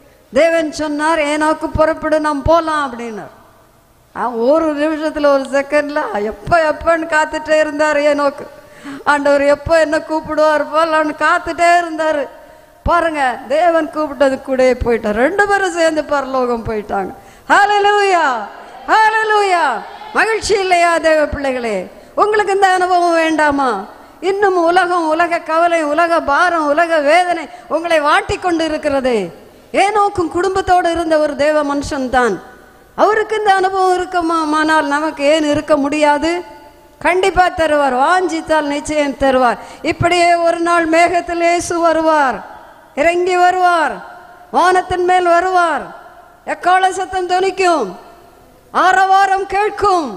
தேவன் சொன்னார் ஏனோக்கு புறப்படு நாம் போலாம் அப்படின்னார் அவன் ஒரு நிமிஷத்துல ஒரு செகண்ட்ல எப்போ எப்போன்னு காத்துட்டே இருந்தார் ஏனோக்கு ஆண்டவர் எப்போ என்ன கூப்பிடுவார் போலான்னு காத்துட்டே இருந்தாரு பாருங்க தேவன் கூப்பிட்டது கூட போயிட்டார் ரெண்டு பேரும் சேர்ந்து பரலோகம் போயிட்டாங்க ஹalleluya ஹalleluya மகிழ்ச்சி இல்லையா தேவ பிள்ளைகளே உங்களுக்கு இந்த அனுபவம் வேண்டாமா இன்னும் உலகம் உலக கவலை உலக பாரம் உலக வேதனை உங்களை வாட்டி கொண்டு இருக்கிறதே ஏனோக்கும் குடும்பத்தோடு இருந்த ஒரு தேவ மனுஷன் தான் அவருக்கு இந்த அனுபவம் இருக்குமானால் நமக்கு ஏன் இருக்க முடியாது கண்டிப்பா தருவார் வாஞ்சித்தால் நிச்சயம் தருவார் இப்படியே ஒரு நாள் மேகத்தில் இயேசு வருவார் இறங்கி வருவார் வானத்தின் மேல் வருவார் எக்கால சத்தம் தொனிக்கும் ஆரவாரம் கேட்கும்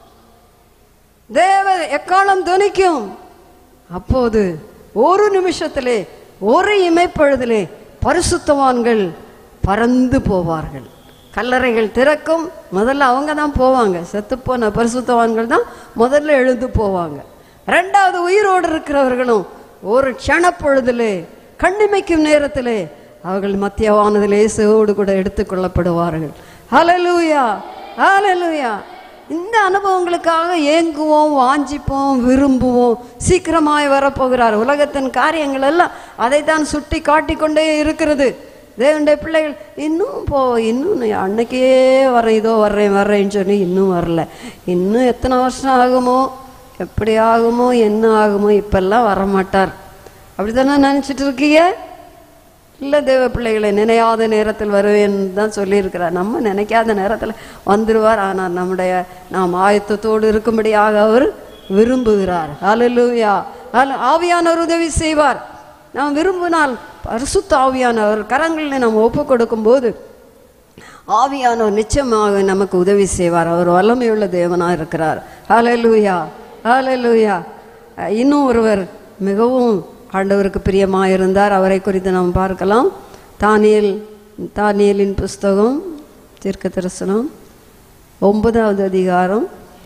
தேவ எக்காலம் துணிக்கும் அப்போது ஒரு நிமிஷத்திலே ஒரு இமைப்பொழுதிலே பரிசுத்தவான்கள் பறந்து போவார்கள் கல்லறைகள் திறக்கும் முதல்ல அவங்க தான் போவாங்க செத்துப்போன பரிசுத்தவான்கள் தான் முதல்ல எழுந்து போவாங்க ரெண்டாவது உயிரோடு இருக்கிறவர்களும் ஒரு க்ஷணப்பொழுதிலே கண்ணிமைக்கும் நேரத்திலே அவர்கள் மத்தியவானதிலே இயேசுவோடு கூட எடுத்துக்கொள்ளப்படுவார்கள் ஹalleluya ஹalleluya இந்த அனுபவங்களுக்காக ஏங்குவோம் வாஞ்சிப்போம் விரும்புவோம் சீக்கிரமாய் வரப்போகிறார் உலகத்தின் காரியங்கள் எல்லாம் அதை தான் சுட்டி காட்டிக்கொண்டே இருக்கிறது தேவனுடைய பிள்ளைகள் இன்னும் போ இன்னும் நான் அன்னைக்கே வரேன் இதோ வர்றேன் வர்றேன்னு சொல்லி இன்னும் வரல இன்னும் எத்தனை வருஷம் ஆகுமோ எப்படி ஆகுமோ என்ன ஆகுமோ இப்பெல்லாம் வரமாட்டார் அப்படித்தானே நினச்சிட்டு இருக்கீங்க இல்லை தேவ பிள்ளைகளை நினையாத நேரத்தில் வருவேன்னு தான் சொல்லியிருக்கிறார் நம்ம நினைக்காத நேரத்தில் வந்துடுவார் ஆனால் நம்முடைய நாம் ஆயத்தத்தோடு இருக்கும்படியாக அவர் விரும்புகிறார் ஹalleluya ஹalல ஆவியானவர் உதவி செய்வார் நாம் விரும்பினால் பரிசுத்த ஆவியானவர் கரங்களில் நாம் ஒப்பு கொடுக்கும்போது ஆவியானவர் நிச்சயமாக நமக்கு உதவி செய்வார் அவர் வல்லமையுள்ள தேவனாக இருக்கிறார் ஹalleluya ஹalleluya அஹ் இன்னும் ஒருவர் மிகவும் ஆண்டவருக்கு பிரியமாக இருந்தார் அவரை குறித்து நாம் பார்க்கலாம் தானியல் தானியலின் புஸ்தகம் தீர்க்க தரிசனம் ஒன்பதாவது அதிகாரம்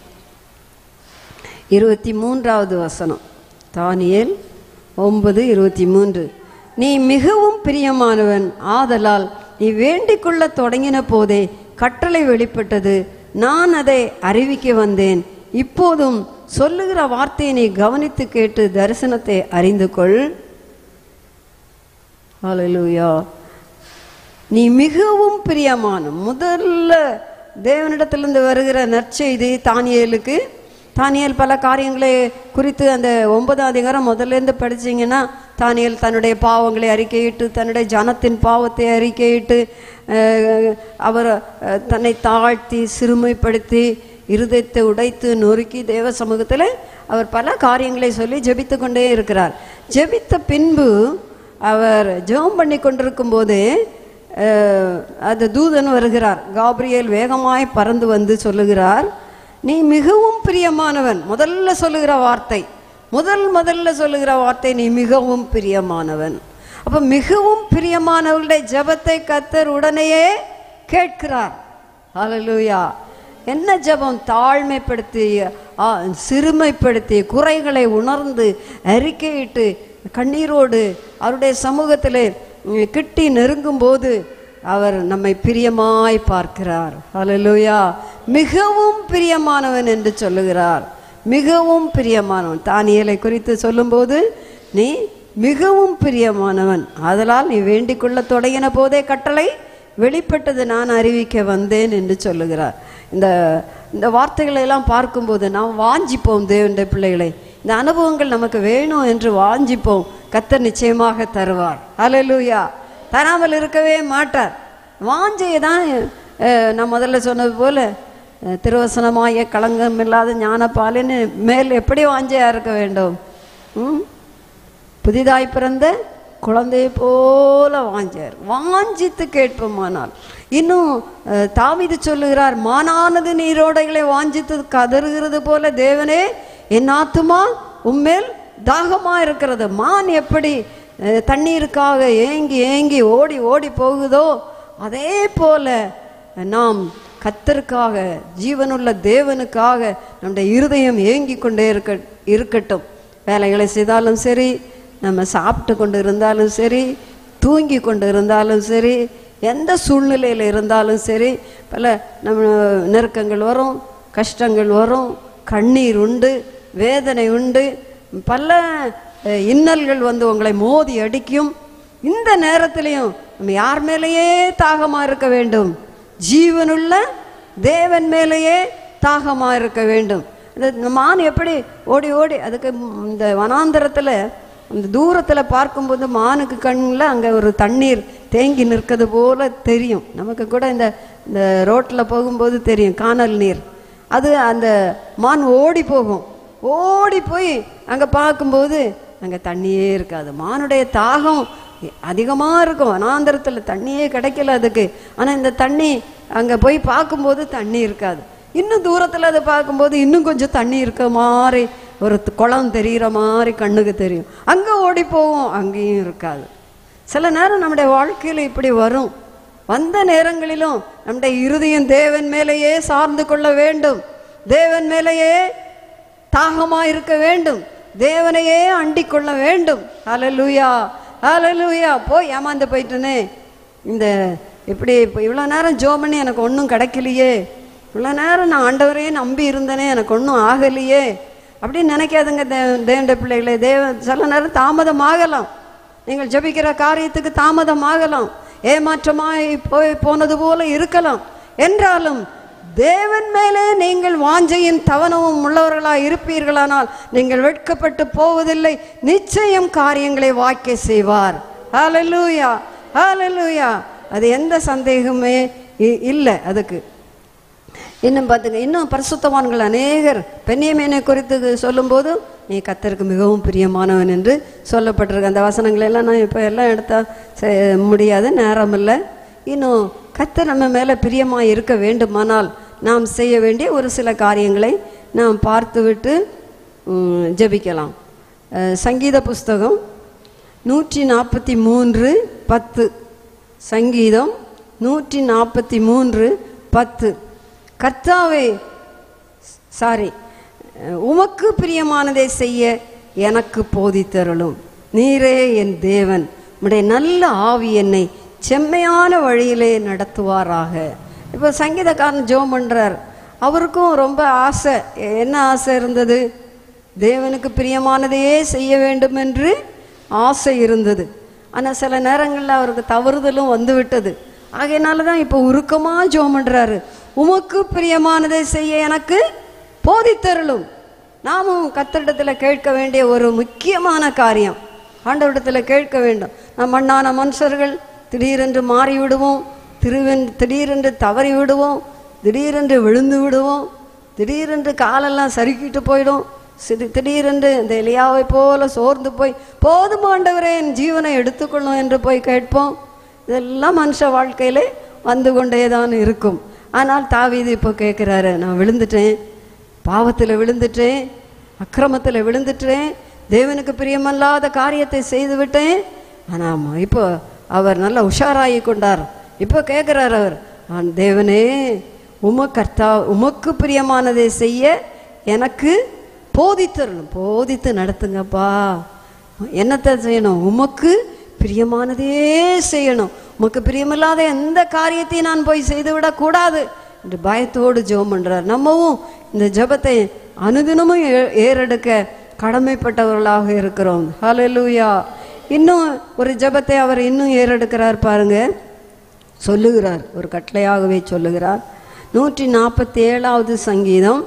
இருபத்தி மூன்றாவது வசனம் தானியேல் ஒன்பது இருபத்தி மூன்று நீ மிகவும் பிரியமானவன் ஆதலால் நீ வேண்டிக் கொள்ளத் தொடங்கின போதே கட்டளை வெளிப்பட்டது நான் அதை அறிவிக்க வந்தேன் இப்போதும் சொல்லுகிற வார்த்தையை நீ கவனித்து கேட்டு தரிசனத்தை அறிந்து கொள் ஹalleluya நீ மிகவும் பிரியமான முதல்ல தேவனிடத்திலிருந்து வருகிற நற்செய்தி தானியேலுக்கு தானியேல் பல காரியங்களை குறித்து அந்த ஒன்பதாம் அதிகாரம் முதல்ல இருந்து படிச்சீங்கன்னா தானியேல் தன்னுடைய பாவங்களை அறிக்கையிட்டு தன்னுடைய ஜனத்தின் பாவத்தை அறிக்கையிட்டு அஹ், அவர் அஹ், தன்னை தாழ்த்தி சிறுமைப்படுத்தி இருதயத்தை உடைத்து நொறுக்கி தேவ சமூகத்தில் அவர் பல காரியங்களை சொல்லி ஜெபித்து கொண்டே இருக்கிறார் ஜெபித்த பின்பு அவர் ஜெபம் பண்ணி கொண்டிருக்கும் போதே அஹ், அது தூதன் வருகிறார் காப்ரியேல் வேகமாய் பறந்து வந்து சொல்லுகிறார் நீ மிகவும் பிரியமானவன் முதல்ல சொல்லுகிற வார்த்தை முதல் முதல்ல சொல்லுகிற வார்த்தை நீ மிகவும் பிரியமானவன் அப்ப மிகவும் பிரியமானவர்களுடைய ஜெபத்தை கத்தர் உடனேயே கேட்கிறார் ஹalleluya என்ன ஜெபம் தாழ்மைப்படுத்தி ஆ, சிறுமைப்படுத்தி குறைகளை உணர்ந்து அறிக்கையிட்டு கண்ணீரோடு அவருடைய சமூகத்திலே ம், கிட்டி நெருங்கும் போது அவர் நம்மை பிரியமாய் பார்க்கிறார் ஹalleluya மிகவும் பிரியமானவன் என்று சொல்லுகிறார் மிகவும் பிரியமானவன் தானியலை குறித்து சொல்லும்போது நீ மிகவும் பிரியமானவன் ஆதலால் நீ வேண்டிக் கொள்ள தொடங்கின போதே கட்டளை வெளிப்பட்டது நான் அறிவிக்க வந்தேன் என்று சொல்லுகிறார் இந்த இந்த வார்த்தைகளை எல்லாம் பார்க்கும்போது நாம் வாஞ்சிப்போம் தேவனுடைய பிள்ளைகளை இந்த அனுபவங்கள் நமக்கு வேணும் என்று வாஞ்சிப்போம் கத்தர் நிச்சயமாக தருவார் ஹalleluya தராமல் இருக்கவே மாட்டார் வாஞ்சையை தான் அஹ், நான் முதல்ல சொன்னது போல அஹ், திருவசனமாய களங்கம் இல்லாத ஞானப்பாலின்னு மேல் எப்படி வாஞ்சையா இருக்க வேண்டும் ம் புதிதாய் பிறந்த குழந்தையை போல வாஞ்சார் வாஞ்சித்து கேட்போமானால் இன்னும் அஹ், தாவீது சொல்லுகிறார் மானானது நீரோடைகளை வாஞ்சித்து கதறுகிறது போல தேவனே என் ஆத்துமா உம்மேல் தாகமா இருக்கிறது மான் எப்படி அஹ், தண்ணீருக்காக ஏங்கி ஏங்கி ஓடி ஓடி போகுதோ அதே போல நாம் கத்தருக்காக ஜீவனுள்ள தேவனுக்காக நம்முடைய இருதயம் ஏங்கி கொண்டே இருக்க இருக்கட்டும் வேலைகளை செய்தாலும் சரி நம்ம சாப்பிட்டு கொண்டு இருந்தாலும் சரி தூங்கி கொண்டு இருந்தாலும் சரி எந்த சூழ்நிலையில் இருந்தாலும் சரி பல நம்ம நெருக்கங்கள் வரும் கஷ்டங்கள் வரும் கண்ணீர் உண்டு வேதனை உண்டு பல அஹ், இன்னல்கள் வந்து உங்களை மோதி அடிக்கும் இந்த நேரத்திலையும் நம்ம யார் மேலேயே தாகமாக இருக்க வேண்டும் ஜீவனுள்ள தேவன் மேலேயே தாகமாக இருக்க வேண்டும் இந்த மான் எப்படி ஓடி ஓடி அதுக்கு இந்த வனாந்தரத்தில் அந்த தூரத்தில் பார்க்கும்போது மானுக்கு கண்ணில் அங்கே ஒரு தண்ணீர் தேங்கி நிற்கிறது போல தெரியும் நமக்கு கூட இந்த இந்த ரோட்டில் போகும்போது தெரியும் காணல் நீர் அது அந்த மான் ஓடி போகும் ஓடி போய் அங்கே பார்க்கும்போது அங்கே தண்ணியே இருக்காது மானுடைய தாகம் அதிகமாக இருக்கும் வனாந்தரத்தில் தண்ணியே கிடைக்கல அதுக்கு ஆனால் இந்த தண்ணி அங்கே போய் பார்க்கும்போது தண்ணி இருக்காது இன்னும் தூரத்தில் அதை பார்க்கும்போது இன்னும் கொஞ்சம் தண்ணி இருக்க மாதிரி ஒரு த- குளம் தெரிகிற மாதிரி கண்ணுக்கு தெரியும் அங்கே ஓடி போவோம் அங்கேயும் இருக்காது சில நேரம் நம்முடைய வாழ்க்கையில் இப்படி வரும் வந்த நேரங்களிலும் நம்முடைய இருதயம் தேவன் மேலேயே சார்ந்து கொள்ள வேண்டும் தேவன் மேலேயே தாகமா இருக்க வேண்டும் தேவனையே அண்டிக் கொள்ள வேண்டும் ஹalleluya ஹalleluya போய் ஏமாந்து போயிட்டனே இந்த இப்படி இப்போ இவ்வளோ நேரம் ஜோம் பண்ணி எனக்கு ஒன்றும் கிடைக்கலையே இவ்வளோ நேரம் நான் ஆண்டவரையே நம்பி இருந்தனே எனக்கு ஒன்றும் ஆகலையே அப்படின்னு நினைக்காதுங்க தே தேவண்ட பிள்ளைகளே தேவ சில நேரம் தாமதம் ஆகலாம் நீங்கள் ஜெபிக்கிற காரியத்துக்கு தாமதம் ஆகலாம் ஏமாற்றமாய் போய் போனது போல இருக்கலாம் என்றாலும் தேவன் மேலே நீங்கள் வாஞ்சையின் தவனமும் உள்ளவர்களாய் இருப்பீர்களானால் நீங்கள் வெட்கப்பட்டு போவதில்லை நிச்சயம் காரியங்களை வாய்க்க செய்வார் ஹalleluya ஹalleluya அது எந்த சந்தேகமே இ- இல்லை அதுக்கு இன்னும் பார்த்துங்க இன்னும் பரிசுத்தவான்கள் அநேகர் பெண்ணியமேனை குறித்து சொல்லும்போது நீ கத்தருக்கு மிகவும் பிரியமானவன் என்று சொல்லப்பட்டிருக்கு அந்த வசனங்களை எல்லாம் நான் இப்போ எல்லாம் எடுத்தா செ- முடியாது நேரம் இல்லை இன்னும் கத்தர் நம்ம மேலே பிரியமாக இருக்க வேண்டுமானால் நாம் செய்ய வேண்டிய ஒரு சில காரியங்களை நாம் பார்த்துவிட்டு ம், ஜெபிக்கலாம் அஹ், சங்கீத புஸ்தகம் நூற்றி நாற்பத்தி மூன்று பத்து சங்கீதம் நூற்றி நாற்பத்தி மூன்று பத்து கர்த்தாவே சாரி உமக்கு பிரியமானதை செய்ய எனக்கு போதித்தருளும் நீரே என் தேவன் உம்முடைய நல்ல ஆவி என்னை செம்மையான வழியிலே நடத்துவாராக இப்போ சங்கீதக்காரன் ஜோம் பண்றார் அவருக்கும் ரொம்ப ஆசை என்ன ஆசை இருந்தது தேவனுக்கு பிரியமானதையே செய்ய வேண்டும் என்று ஆசை இருந்தது ஆனால் சில நேரங்களில் அவருக்கு தவறுதலும் வந்து விட்டது ஆகையினால தான் இப்போ உருக்கமாக ஜோம் பண்றாரு உமக்கு பிரியமானதை செய்ய எனக்கு போதித்தருளும் நாமும் கத்தரிடத்தில் கேட்க வேண்டிய ஒரு முக்கியமான காரியம் ஆண்டவரிடத்தில் கேட்க வேண்டும் நாம் மண்ணான மனுஷர்கள் திடீரென்று மாறி விடுவோம் திருவென் திடீரென்று தவறி விடுவோம் திடீரென்று விழுந்து விடுவோம் திடீரென்று காலெல்லாம் சறுக்கிட்டு போயிடும் சிறு திடீரென்று இந்த எலியாவை போல சோர்ந்து போய் போதும் ஆண்டவரே என் ஜீவனை எடுத்துக்கொள்ளும் என்று போய் கேட்போம் இதெல்லாம் மனுஷ வாழ்க்கையிலே வந்து கொண்டே தான் இருக்கும் ஆனால் தாவீது இப்போ கேட்குறாரு நான் விழுந்துட்டேன் பாவத்தில் விழுந்துட்டேன் அக்கிரமத்தில் விழுந்துட்டேன் தேவனுக்கு பிரியமல்லாத காரியத்தை செய்து விட்டேன் ஆனால் இப்போ அவர் நல்ல உஷாராகி கொண்டார் இப்போ கேட்குறார் அவர் ஆன் தேவனே உமக்கர்த்தா உமக்கு பிரியமானதை செய்ய எனக்கு போதித்தரணும் போதித்து நடத்துங்கப்பா என்னத்தை செய்யணும் உமக்கு பிரியமானதே செய்யணும் உமக்கு பிரியமில்லாத எந்த காரியத்தையும் நான் போய் செய்து விடக்கூடாது என்று பயத்தோடு ஜெபம் பண்றார் நம்மவும் இந்த ஜெபத்தை அனுதினமும் ஏ- ஏறெடுக்க கடமைப்பட்டவர்களாக இருக்கிறோம் ஹalleluya இன்னும் ஒரு ஜெபத்தை அவர் இன்னும் ஏறெடுக்கிறார் பாருங்க சொல்லுகிறார் ஒரு கட்டளையாகவே சொல்லுகிறார் நூற்றி நாற்பத்தி ஏழாவது சங்கீதம்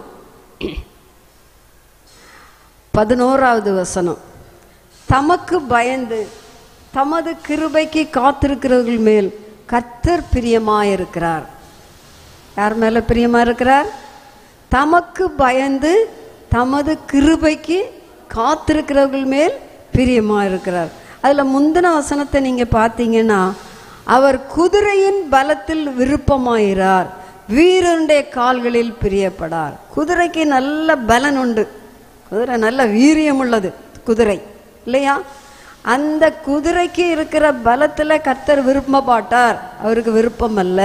பதினோராவது வசனம் தமக்கு பயந்து தமது கிருபைக்கு காத்திருக்கிறவர்கள் மேல் கர்த்தர் பிரியமாயிருக்கிறார் யார் மேல பிரியமா இருக்கிறார் தமக்கு பயந்து தமது கிருபைக்கு காத்திருக்கிறவர்கள் மேல் பிரியமா இருக்கிறார் அதுல முந்தின வசனத்தை நீங்க பார்த்தீங்கன்னா அவர் குதிரையின் பலத்தில் விருப்பமாயிறார் வீரனுடைய கால்களில் பிரியப்படார் குதிரைக்கு நல்ல பலன் உண்டு குதிரை நல்ல வீரியம் உள்ளது குதிரை இல்லையா அந்த குதிரைக்கு இருக்கிற பலத்துல கர்த்தர் விருப்பப்பட்டார் அவருக்கு விருப்பம் அல்ல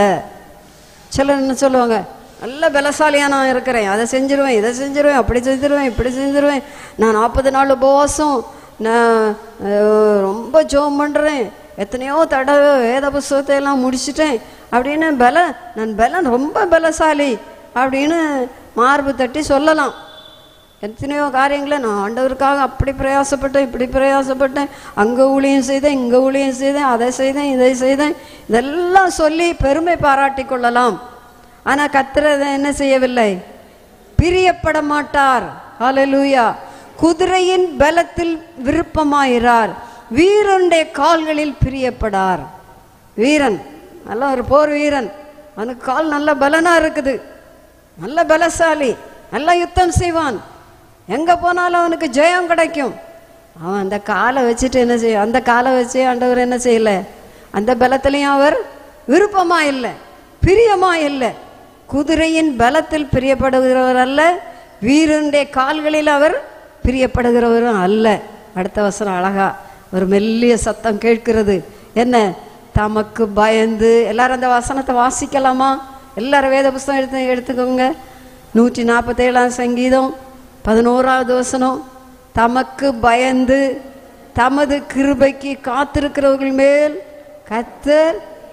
சிலர் என்ன சொல்லுவாங்க நல்ல பலசாலியா நான் இருக்கிறேன் அதை செஞ்சிருவேன் இதை செஞ்சிருவேன் அப்படி செஞ்சிருவேன் இப்படி செஞ்சிருவேன் நான் நாற்பது நாள் உபவாசம் நான் அஹ், ரொம்ப ஜோம் பண்ணுறேன் எத்தனையோ தடவை வேத புஸ்தகத்தை எல்லாம் முடிச்சிட்டேன் அப்படின்னு பல நான் பலன் ரொம்ப பலசாலி அப்படின்னு மார்பு தட்டி சொல்லலாம் எத்தனையோ காரியங்களை நான் ஆண்டவருக்காக அப்படி பிரயாசப்பட்டேன் இப்படி பிரயாசப்பட்டேன் அங்கே ஊழியம் செய்தேன் இங்கே ஊழியம் செய்தேன் அதை செய்தேன் இதை செய்தேன் இதெல்லாம் சொல்லி பெருமை பாராட்டி கொள்ளலாம் ஆனால் கத்திரதை என்ன செய்யவில்லை பிரியப்பட மாட்டார் ஹalleluya குதிரையின் பலத்தில் விருப்பமாயிறார் வீரனுடைய கால்களில் பிரியப்படார் வீரன் நல்ல ஒரு போர் வீரன் அவனுக்கு கால் நல்ல பலனா இருக்குது நல்ல பலசாலி நல்ல யுத்தம் செய்வான் எங்க போனாலும் அவனுக்கு ஜெயம் கிடைக்கும் அவன் அந்த காலை வச்சுட்டு என்ன செய்ய அந்த காலை வச்சு ஆண்டவர் என்ன செய்யல அந்த பலத்திலையும் அவர் விருப்பமா இல்லை பிரியமா இல்லை குதிரையின் பலத்தில் பிரியப்படுகிறவர் அல்ல வீரனுடைய கால்களில் அவர் பிரியப்படுகிறவரும் அல்ல அடுத்த வசனம் அழகா ஒரு மெல்லிய சத்தம் கேட்கிறது என்ன தமக்கு பயந்து எல்லாரும் அந்த வசனத்தை வாசிக்கலாமா எல்லாரும் வேத புஸ்தகம் எடுத்து எடுத்துக்கோங்க நூற்றி நாற்பத்தேழாம் சங்கீதம் பதினோராவது வசனம் தமக்கு பயந்து தமது கிருபைக்கு காத்திருக்கிறவர்கள் மேல் கத்தர்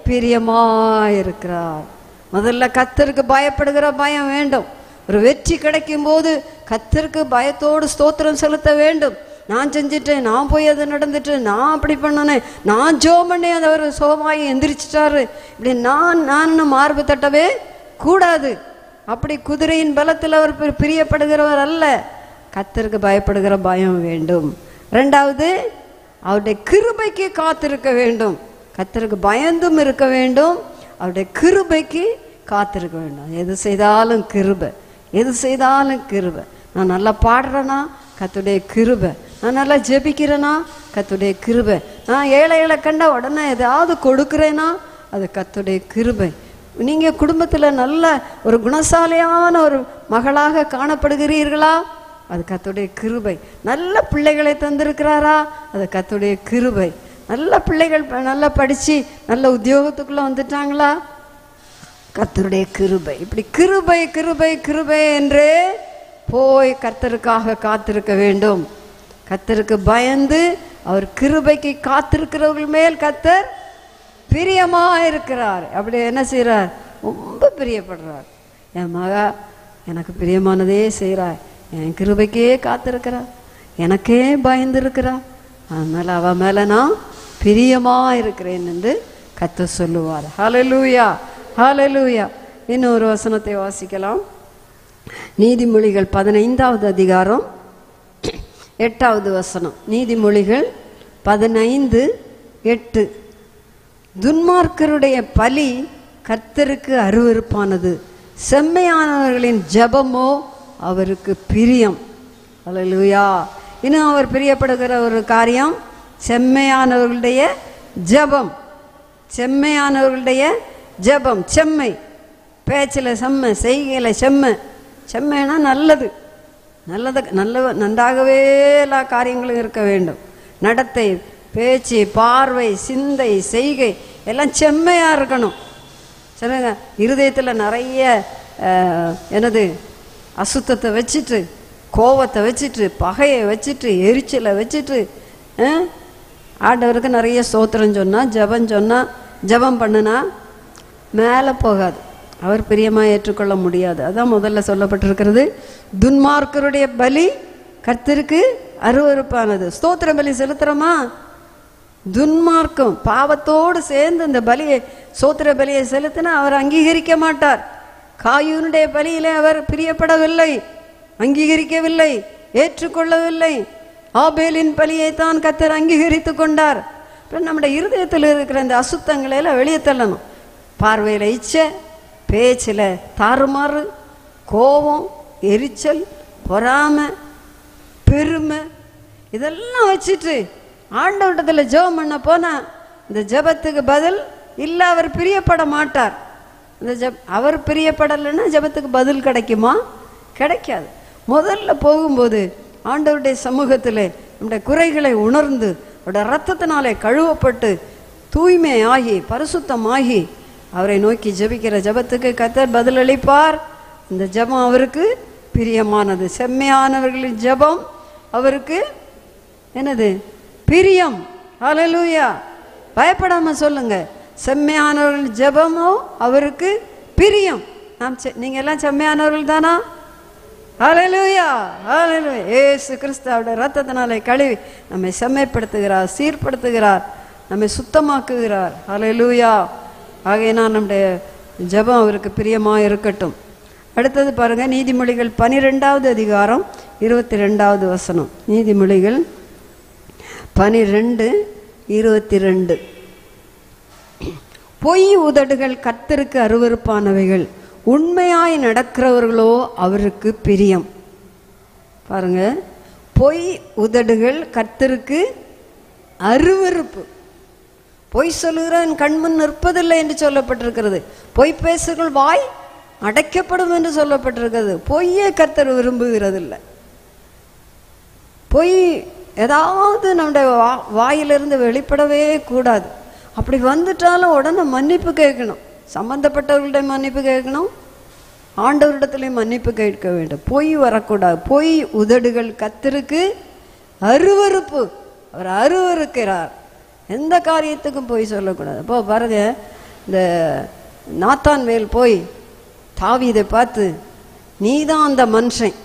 பிரியமாயிருக்கிறார் முதல்ல கத்தருக்கு பயப்படுகிற பயம் வேண்டும் ஒரு வெற்றி கிடைக்கும் போது கத்தருக்கு பயத்தோடு ஸ்தோத்திரம் செலுத்த வேண்டும் நான் செஞ்சிட்டேன் நான் போய் அது நடந்துட்டு நான் அப்படி பண்ணனேன் நான் ஜோ பண்ணி அதை ஒரு சோமாயி எந்திரிச்சிட்டாரு இப்படி நான் நான் மார்பு தட்டவே கூடாது அப்படி குதிரையின் பலத்தில் அவர் பி- பிரியப்படுகிறவர் அல்ல கத்தருக்கு பயப்படுகிற பயம் வேண்டும் ரெண்டாவது அவருடைய கிருபைக்கு காத்திருக்க வேண்டும் கத்தருக்கு பயந்தும் இருக்க வேண்டும் அவருடைய கிருபைக்கு காத்திருக்க வேண்டும் எது செய்தாலும் கிருபை எது செய்தாலும் கிருபை நான் நல்லா பாடுறேனா கத்துடைய கிருபை நான் நல்லா ஜெபிக்கிறேனா கத்துடைய கிருபை நான் ஏழைகளை கண்ட உடனே ஏதாவது கொடுக்குறேனா அது கத்துடைய கிருபை நீங்க குடும்பத்துல நல்ல ஒரு குணசாலியான ஒரு மகளாக காணப்படுகிறீர்களா அது கத்துடைய கிருபை நல்ல பிள்ளைகளை தந்திருக்கிறாரா அது கத்துடைய கிருபை நல்ல பிள்ளைகள் ப- நல்லா படிச்சு நல்ல உத்தியோகத்துக்குள்ள வந்துட்டாங்களா கர்த்தருடைய கிருபை இப்படி கிருபை கிருபை கிருபை என்றே போய் கர்த்தருக்காக காத்திருக்க வேண்டும் கர்த்தருக்கு பயந்து அவர் கிருபைக்கு காத்திருக்கிறவர்கள் மேல் கர்த்தர் பிரியமா இருக்கிறார் அப்படி என்ன செய்றார் ரொம்ப பிரியப்படுறார் என் மகா எனக்கு பிரியமானதே செய்கிறார் என் கிருபைக்கே காத்திருக்கிறார் எனக்கே பயந்து இருக்கிறார் அதனால அவ மேல நான் பிரியமா இருக்கிறேன் என்று கத்த சொல்லுவார் ஹalleluya ஹalleluya இன்னும் ஒரு வசனத்தை வாசிக்கலாம் நீதிமொழிகள் பதினைந்தாவது அதிகாரம் எட்டாவது வசனம் நீதிமொழிகள் பதினைந்து எட்டு துன்மார்க்கருடைய பலி கர்த்தருக்கு அருவருப்பானது செம்மையானவர்களின் ஜெபமோ அவருக்கு பிரியம் அல்லேலூயா இன்னும் அவர் பிரியப்படுகிற ஒரு காரியம் செம்மையானவர்களுடைய ஜெபம் செம்மையானவர்களுடைய ஜெபம் செம்மை பேச்சில் செம்மை செய்கையில் செம்மை செம்மைனா நல்லது நல்லது நல்ல நன்றாகவே எல்லா காரியங்களும் இருக்க வேண்டும் நடத்தை பேச்சு பார்வை சிந்தை செய்கை எல்லாம் செம்மையாக இருக்கணும் சொல்லுங்க இருதயத்தில் நிறைய அஹ், என்னது அசுத்தத்தை வச்சுட்டு கோவத்தை வச்சுட்டு பகையை வச்சுட்டு எரிச்சலை வச்சுட்டு அஹ், ஆண்டவருக்கு நிறைய ஸ்தோத்திரம் சொன்னால் ஜெபம் சொன்னால் ஜெபம் பண்ணுனா மேலே போகாது அவர் பிரியமாக ஏற்றுக்கொள்ள முடியாது அதான் முதல்ல சொல்லப்பட்டிருக்கிறது துன்மார்க்கருடைய பலி கர்த்தருக்கு அருவருப்பானது ஸ்தோத்திர பலி செலுத்துறோமா துன்மார்க்கம் பாவத்தோடு சேர்ந்து இந்த பலியை சோத்திர பலியை செலுத்தினா அவர் அங்கீகரிக்க மாட்டார் காயூனுடைய பலியிலே அவர் பிரியப்படவில்லை அங்கீகரிக்கவில்லை ஏற்றுக்கொள்ளவில்லை ஆபேலின் பலியை தான் கத்தர் அங்கீகரித்து கொண்டார் அப்புறம் நம்முடைய இருதயத்தில் இருக்கிற இந்த அசுத்தங்களை எல்லாம் வெளியே தள்ளணும் பார்வையில் இச்சை பேச்சில் தாறுமாறு கோபம் எரிச்சல் பொறாமை பெருமை இதெல்லாம் வச்சுட்டு ஆண்டவட்டத்தில் ஜெபம் பண்ண போனா இந்த ஜெபத்துக்கு பதில் இல்லை அவர் பிரியப்பட மாட்டார் இந்த ஜெப் அவர் பிரியப்படலைன்னா ஜெபத்துக்கு பதில் கிடைக்குமா கிடைக்காது முதல்ல போகும்போது ஆண்டவருடைய சமூகத்தில் நம்முடைய குறைகளை உணர்ந்து அவருடைய ரத்தத்தினாலே கழுவப்பட்டு தூய்மையாகி பரிசுத்தமாகி அவரை நோக்கி ஜெபிக்கிற ஜெபத்துக்கு கத்தர் பதிலளிப்பார் இந்த ஜெபம் அவருக்கு பிரியமானது செம்மையானவர்களின் ஜெபம் அவருக்கு என்னது பிரியம் ஹalleluya பயப்படாம சொல்லுங்க செம்மையானவர்கள் ஜெபமோ அவருக்கு பிரியம் நாம் செ- நீங்க எல்லாம் செம்மையானவர்கள் தானா ஹalleluya ஹalleluya இயேசு கிறிஸ்துவோட ரத்தத்தினாலே கழுவி நம்மை செம்மைப்படுத்துகிறார் சீர்படுத்துகிறார் நம்மை சுத்தமாக்குகிறார் ஹalleluya ஆகையினால் நம்முடைய ஜெபம் அவருக்கு பிரியமாக இருக்கட்டும் அடுத்தது பாருங்க நீதிமொழிகள் பனிரெண்டாவது அதிகாரம் இருபத்தி ரெண்டாவது வசனம் நீதிமொழிகள் பனிரெண்டு இருபத்தி ரெண்டு பொய் உதடுகள் கர்த்தருக்கு அருவருப்பானவைகள் உண்மையாய் நடக்கிறவர்களோ அவருக்கு பிரியம் பாருங்க பொய் உதடுகள் கர்த்தருக்கு அருவருப்பு பொய் சொல்லுகிறவன் கண்முன் நிற்பதில்லை என்று சொல்லப்பட்டிருக்கிறது பொய் பேசுகள் வாய் அடைக்கப்படும் என்று சொல்லப்பட்டிருக்கிறது பொய்யே கர்த்தர் விரும்புகிறதில்லை பொய் ஏதாவது நம்முடைய வா வாயிலிருந்து வெளிப்படவே கூடாது அப்படி வந்துட்டாலும் உடனே மன்னிப்பு கேட்கணும் சம்பந்தப்பட்டவர்கள்ட்ட மன்னிப்பு கேட்கணும் ஆண்டவரிடத்துலையும் மன்னிப்பு கேட்க வேண்டும் பொய் வரக்கூடாது பொய் உதடுகள் கத்திருக்கு அருவருப்பு அவர் அருவருக்கிறார் எந்த காரியத்துக்கும் பொய் சொல்லக்கூடாது அப்போ பாருங்க இந்த நாத்தான் மேல் போய் தாவீதை பார்த்து நீதான் அந்த மனுஷன்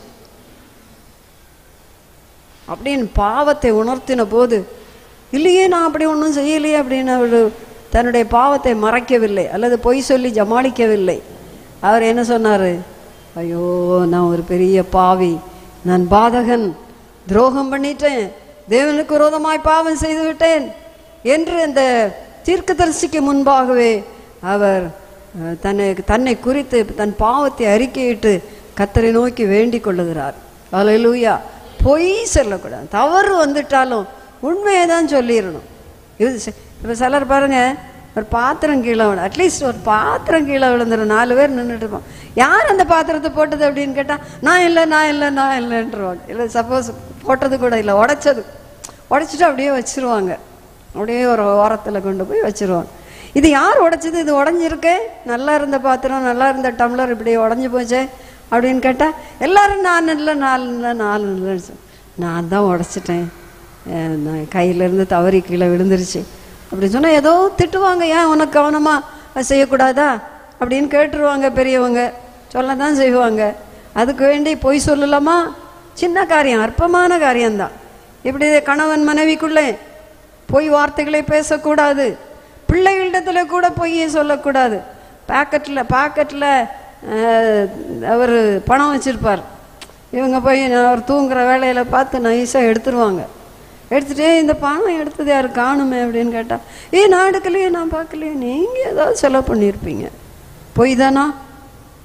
அப்படின்னு பாவத்தை உணர்த்தின போது இல்லையே நான் அப்படி ஒன்றும் செய்யலையே அப்படின்னு அவர் தன்னுடைய பாவத்தை மறைக்கவில்லை அல்லது பொய் சொல்லி ஜமாளிக்கவில்லை அவர் என்ன சொன்னார் ஐயோ நான் ஒரு பெரிய பாவி நான் பாதகன் துரோகம் பண்ணிட்டேன் தேவனுக்கு விரோதமாய் பாவம் செய்து விட்டேன் என்று அந்த தீர்க்கதரிசிக்கு முன்பாகவே அவர் அஹ், தன்னை தன்னை குறித்து தன் பாவத்தை அறிக்கையிட்டு கத்தரை நோக்கி வேண்டிக் கொள்ளுகிறார் அல்லேலூயா பொய் சொல்லக்கூடாது தவறு வந்துட்டாலும் உண்மையை தான் சொல்லிடணும் இது ச- இப்ப சிலர் பாருங்க ஒரு பாத்திரம் கீழே விழ அட்லீஸ்ட் ஒரு பாத்திரம் கீழே விழுந்துடும் நாலு பேர் நின்றுட்டு இருப்போம் யார் அந்த பாத்திரத்தை போட்டது அப்படின்னு கேட்டால் நான் இல்லை நான் இல்லை நான் இல்லைன்றவாங்க இல்லை சப்போஸ் போட்டது கூட இல்லை உடைச்சது உடைச்சிட்டு அப்படியே வச்சிருவாங்க அப்படியே ஒரு ஓரத்தில் கொண்டு போய் வச்சிருவாங்க இது யார் உடைச்சது இது உடஞ்சிருக்கே நல்லா இருந்த பாத்திரம் நல்லா இருந்த டம்ளர் இப்படி உடஞ்சி போச்சே அப்படின்னு கேட்டால் எல்லாரும் நான் இல்லை நாலு இல்லை நாலு இல்லைன்னு சொல் நான் தான் உடைச்சிட்டேன் அஹ் நான் கையிலேருந்து தவறி கீழே விழுந்துருச்சு அப்படின்னு சொன்னால் ஏதோ திட்டுவாங்க ஏன் உனக்கு கவனமாக செய்யக்கூடாதா அப்படின்னு கேட்டுருவாங்க பெரியவங்க சொல்ல தான் செய்வாங்க அதுக்கு வேண்டி பொய் சொல்லலாமா சின்ன காரியம் அற்பமான காரியம்தான் இப்படி கணவன் மனைவிக்குள்ளே பொய் வார்த்தைகளை பேசக்கூடாது பிள்ளைகளிடத்துல கூட பொய்யை சொல்லக்கூடாது பாக்கெட்டில் பாக்கெட்டில் அவர் பணம் வச்சிருப்பார் இவங்க போய் நான் அவர் தூங்குற வேலையில் பார்த்து நைஸாக எடுத்துருவாங்க எடுத்துட்டே இந்த பணம் எடுத்தது யார் காணுமே அப்படின்னு கேட்டால் ஏ நான் எடுக்கலையே நான் பார்க்கலையே நீங்கள் ஏதாவது செலவு பண்ணியிருப்பீங்க பொய் தானா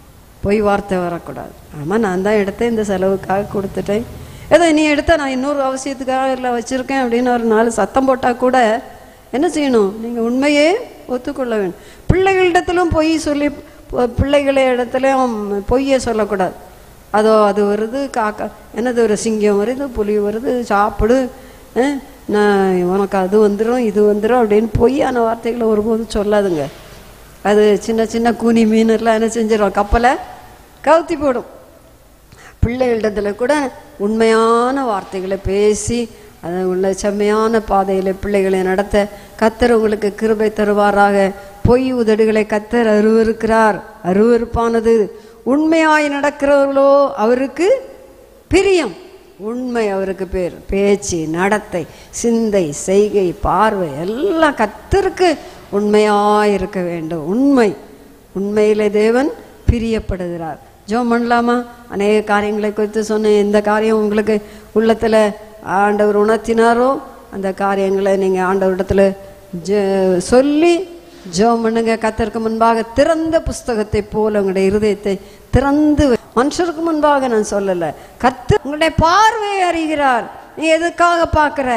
பொய் வார்த்தை வரக்கூடாது ஆமாம் நான் தான் எடுத்தேன் இந்த செலவுக்காக கொடுத்துட்டேன் ஏதோ நீ எடுத்த நான் இன்னொரு அவசியத்துக்காக இல்லை வச்சுருக்கேன் அப்படின்னு ஒரு நாலு சத்தம் போட்டால் கூட என்ன செய்யணும் நீங்கள் உண்மையே ஒத்துக்கொள்ள வேண்டும் பிள்ளைகளிடத்திலும் பொய் சொல்லி ப- பிள்ளைகள இடத்துலையும் பொய்யை சொல்லக்கூடாது அதோ அது வருது காக்கா என்னது ஒரு சிங்கம் வருது புலி வருது சாப்பிடு அஹ், நான் உனக்கு அது வந்துடும் இது வந்துடும் அப்படின்னு பொய்யான வார்த்தைகளை ஒருபோதும் சொல்லாதுங்க அது சின்ன சின்ன கூனி மீன் எல்லாம் என்ன செஞ்சிடும் கப்பலை கவுத்தி போடும் பிள்ளைகளிடத்துல கூட உண்மையான வார்த்தைகளை பேசி அது உள்ள செம்மையான பாதையில் பிள்ளைகளை நடத்த கத்தர் உங்களுக்கு கிருபை தருவாராக பொய் உதடுகளை கத்தர் அருவருக்கிறார் அருவருப்பானது உண்மையாய் நடக்கிறவர்களோ அவருக்கு பிரியம் உண்மை அவருக்கு பேர் பேச்சு நடத்தை சிந்தை செய்கை பார்வை எல்லாம் கத்தருக்கு உண்மையாய் இருக்க வேண்டும் உண்மை உண்மையிலே தேவன் பிரியப்படுகிறார் ஜெபம் பண்ணலாமா அநேக காரியங்களை குறித்து சொன்னேன் எந்த காரியம் உங்களுக்கு உள்ளத்தில் ஆண்டவர் உணர்த்தினாரோ அந்த காரியங்களை நீங்கள் ஆண்டவரிடத்துல ஜெ சொல்லி ஜெபம் பண்ணுங்க கத்தருக்கு முன்பாக திறந்த புஸ்தகத்தை போல உங்களுடைய இருதயத்தை திறந்து வை- மனுஷருக்கு முன்பாக நான் சொல்லலை கத்து உங்களுடைய பார்வையை அறிகிறார் நீ எதுக்காக பார்க்குற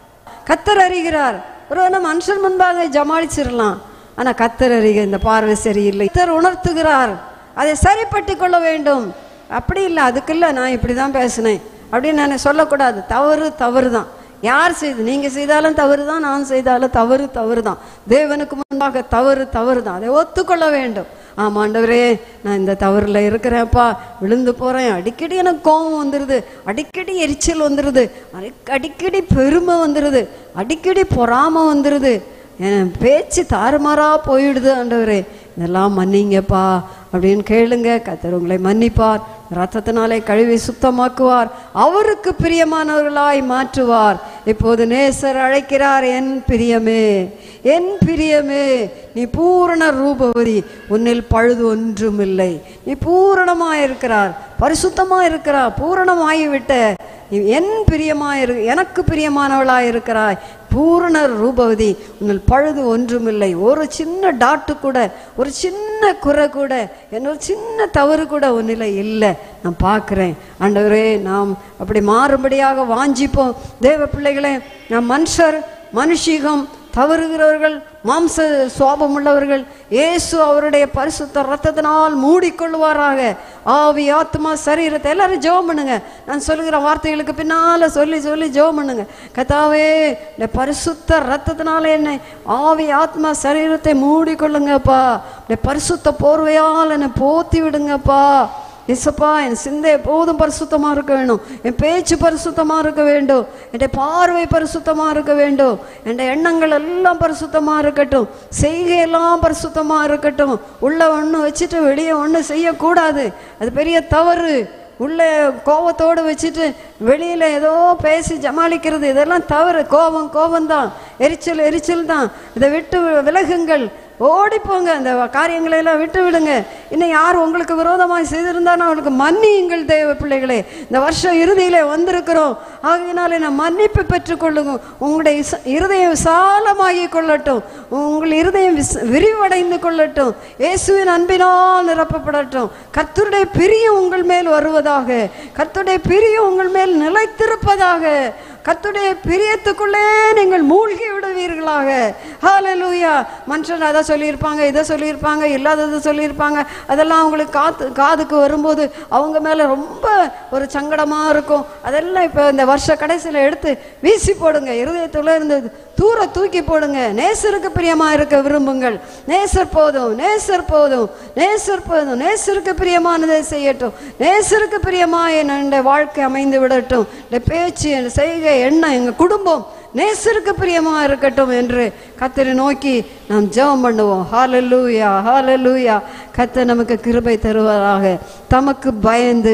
கத்தர் அறிகிறார் ஒரு மனுஷன் முன்பாக ஜமாளிச்சிடலாம் ஆனா கத்தர் அறிக இந்த பார்வை சரியில்லை கத்தர் உணர்த்துகிறார் அதை சரிப்பட்டு கொள்ள வேண்டும் அப்படி இல்லை அதுக்கு இல்லை நான் இப்படி தான் பேசினேன் அப்படின்னு நான் சொல்லக்கூடாது தவறு தவறு தான் யார் செய்து நீங்க செய்தாலும் தவறு தான் நான் செய்தாலும் தவறு தவறு தான் தேவனுக்கு முன்பாக தவறு தவறு தான் அதை ஒத்துக்கொள்ள வேண்டும் ஆமா ஆண்டவரே நான் இந்த தவறுல இருக்கிறேன்ப்பா விழுந்து போறேன் அடிக்கடி எனக்கு கோபம் வந்துடுது அடிக்கடி எரிச்சல் வந்துடுது அடிக்- அடிக்கடி பெருமை வந்துடுது அடிக்கடி பொறாமை வந்துடுது என் பேச்சு தாறுமாறா போயிடுது ஆண்டவரே இதெல்லாம் மன்னிங்கப்பா அப்படின்னு கேளுங்க கத்தர் உங்களை மன்னிப்பார் ரத்தத்தினாலே கழுவி சுத்தமாக்குவார் அவருக்கு பிரியமானவர்களாய் மாற்றுவார் இப்போது நேசர் அழைக்கிறார் என் பிரியமே என் பிரியமே நீ பூரண ரூபவதி உன்னில் பழுது ஒன்றுமில்லை நீ பூரணமாய் இருக்கிறார் பரிசுத்தமா இருக்கிறார் பூரணமாகிவிட்ட நீ என் பிரியமாய் இரு எனக்கு பிரியமானவளாய் இருக்கிறாய் பூரண ரூபவதி உன்னில் பழுது ஒன்றுமில்லை ஒரு சின்ன டாட்டு கூட ஒரு சின்ன குறை கூட என்ன ஒரு சின்ன தவறு கூட உன்னில் இல்லை நான் பார்க்குறேன் ஆண்டவரே நாம் அப்படி மாறுபடியாக வாஞ்சிப்போம் தேவ பிள்ளைகளே நாம் மனுஷர் மனுஷீகம் தவறுகிறவர்கள் மாம்ச சுவாபம் உள்ளவர்கள் இயேசு அவருடைய பரிசுத்த ரத்தத்தினால் மூடிக்கொள்வாராக ஆவி ஆத்மா சரீரத்தை எல்லாரும் ஜெபம் பண்ணுங்க நான் சொல்லுகிற வார்த்தைகளுக்கு பின்னால சொல்லி சொல்லி ஜெபம் பண்ணுங்க கத்தாவே இந்த பரிசுத்த ரத்தத்தினால என்னை ஆவி ஆத்மா சரீரத்தை மூடிக்கொள்ளுங்கப்பா இந்த பரிசுத்த போர்வையால் என்னை போத்தி விடுங்கப்பா இசப்பா என் சிந்தை எப்போதும் பரிசுத்தமாக இருக்க வேண்டும் என் பேச்சு பரிசுத்தமாக இருக்க வேண்டும் என் பார்வை பரிசுத்தமாக இருக்க வேண்டும் என் எண்ணங்கள் எல்லாம் பரிசுத்தமாக இருக்கட்டும் செய்கையெல்லாம் பரிசுத்தமாக இருக்கட்டும் உள்ள ஒன்று வச்சுட்டு வெளியே ஒன்று செய்யக்கூடாது அது பெரிய தவறு உள்ளே கோபத்தோடு வச்சுட்டு வெளியில் ஏதோ பேசி ஜமாளிக்கிறது இதெல்லாம் தவறு கோபம் கோபம்தான் எரிச்சல் எரிச்சல் தான் இதை விட்டு விலகுங்கள் ஓடிப்போங்க அந்த காரியங்களை எல்லாம் விட்டு விடுங்க இன்னும் யார் உங்களுக்கு விரோதமாய் செய்திருந்தாலும் அவளுக்கு மன்னியுங்கள் தேவ பிள்ளைகளே இந்த வருஷம் இறுதியிலே வந்திருக்கிறோம் ஆகையினாலே நான் மன்னிப்பு பெற்றுக்கொள்ளுங்க உங்களுடைய இச- இருதயம் விசாலமாகி கொள்ளட்டும் உங்கள் இருதயம் விஸ்- விரிவடைந்து கொள்ளட்டும் இயேசுவின் அன்பினால் நிரப்பப்படட்டும் கர்த்தருடைய பிரியம் உங்கள் மேல் வருவதாக கர்த்தருடைய பிரியம் உங்கள் மேல் நிலைத்திருப்பதாக கர்த்தருடைய பிரியத்துக்குள்ளே நீங்கள் மூழ்கி விடுவீர்களாக ஹalleluya மனுஷன் அதை சொல்லியிருப்பாங்க இதை சொல்லியிருப்பாங்க இல்லாததை சொல்லியிருப்பாங்க அதெல்லாம் அவங்களுக்கு காத்து காதுக்கு வரும்போது அவங்க மேலே ரொம்ப ஒரு சங்கடமாக இருக்கும் அதெல்லாம் இப்போ இந்த வருஷ கடைசியில் எடுத்து வீசி போடுங்க இருதயத்துல இருந்து தூர தூக்கி போடுங்க நேசருக்கு பிரியமாக இருக்க விரும்புங்கள் நேசர் போதும் நேசர் போதும் நேசர் போதும் நேசருக்கு பிரியமானதை செய்யட்டும் நேசருக்கு பிரியமாக என்னுடைய வாழ்க்கை அமைந்து விடட்டும் இந்த பேச்சு என் செய்கை எண்ணம் எங்கள் குடும்பம் நேசருக்கு பிரியமா இருக்கட்டும் என்று கத்தரை நோக்கி நாம் ஜெபம் பண்ணுவோம் ஹalleluya ஹalleluya கத்தர் நமக்கு கிருபை தருவதாக தமக்கு பயந்து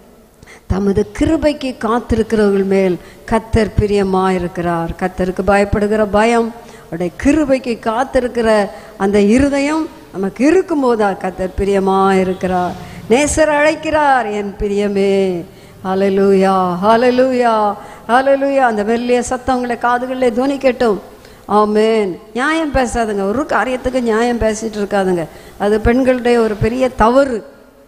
தமது கிருபைக்கு காத்திருக்கிறவர்கள் மேல் கத்தர் பிரியமா இருக்கிறார் கத்தருக்கு பயப்படுகிற பயம் அவருடைய கிருபைக்கு காத்திருக்கிற அந்த இருதயம் நமக்கு இருக்கும்போதா கத்தர் பிரியமா இருக்கிறார் நேசர் அழைக்கிறார் என் பிரியமே ஹalleluya ஹalleluya ஹalleluya அந்த மெல்லிய சத்தம் உங்களை காதுகளில் துணிக்கட்டும் ஆமென் நியாயம் பேசாதுங்க ஒரு காரியத்துக்கு நியாயம் பேசிட்டு இருக்காதுங்க அது பெண்களுடைய ஒரு பெரிய தவறு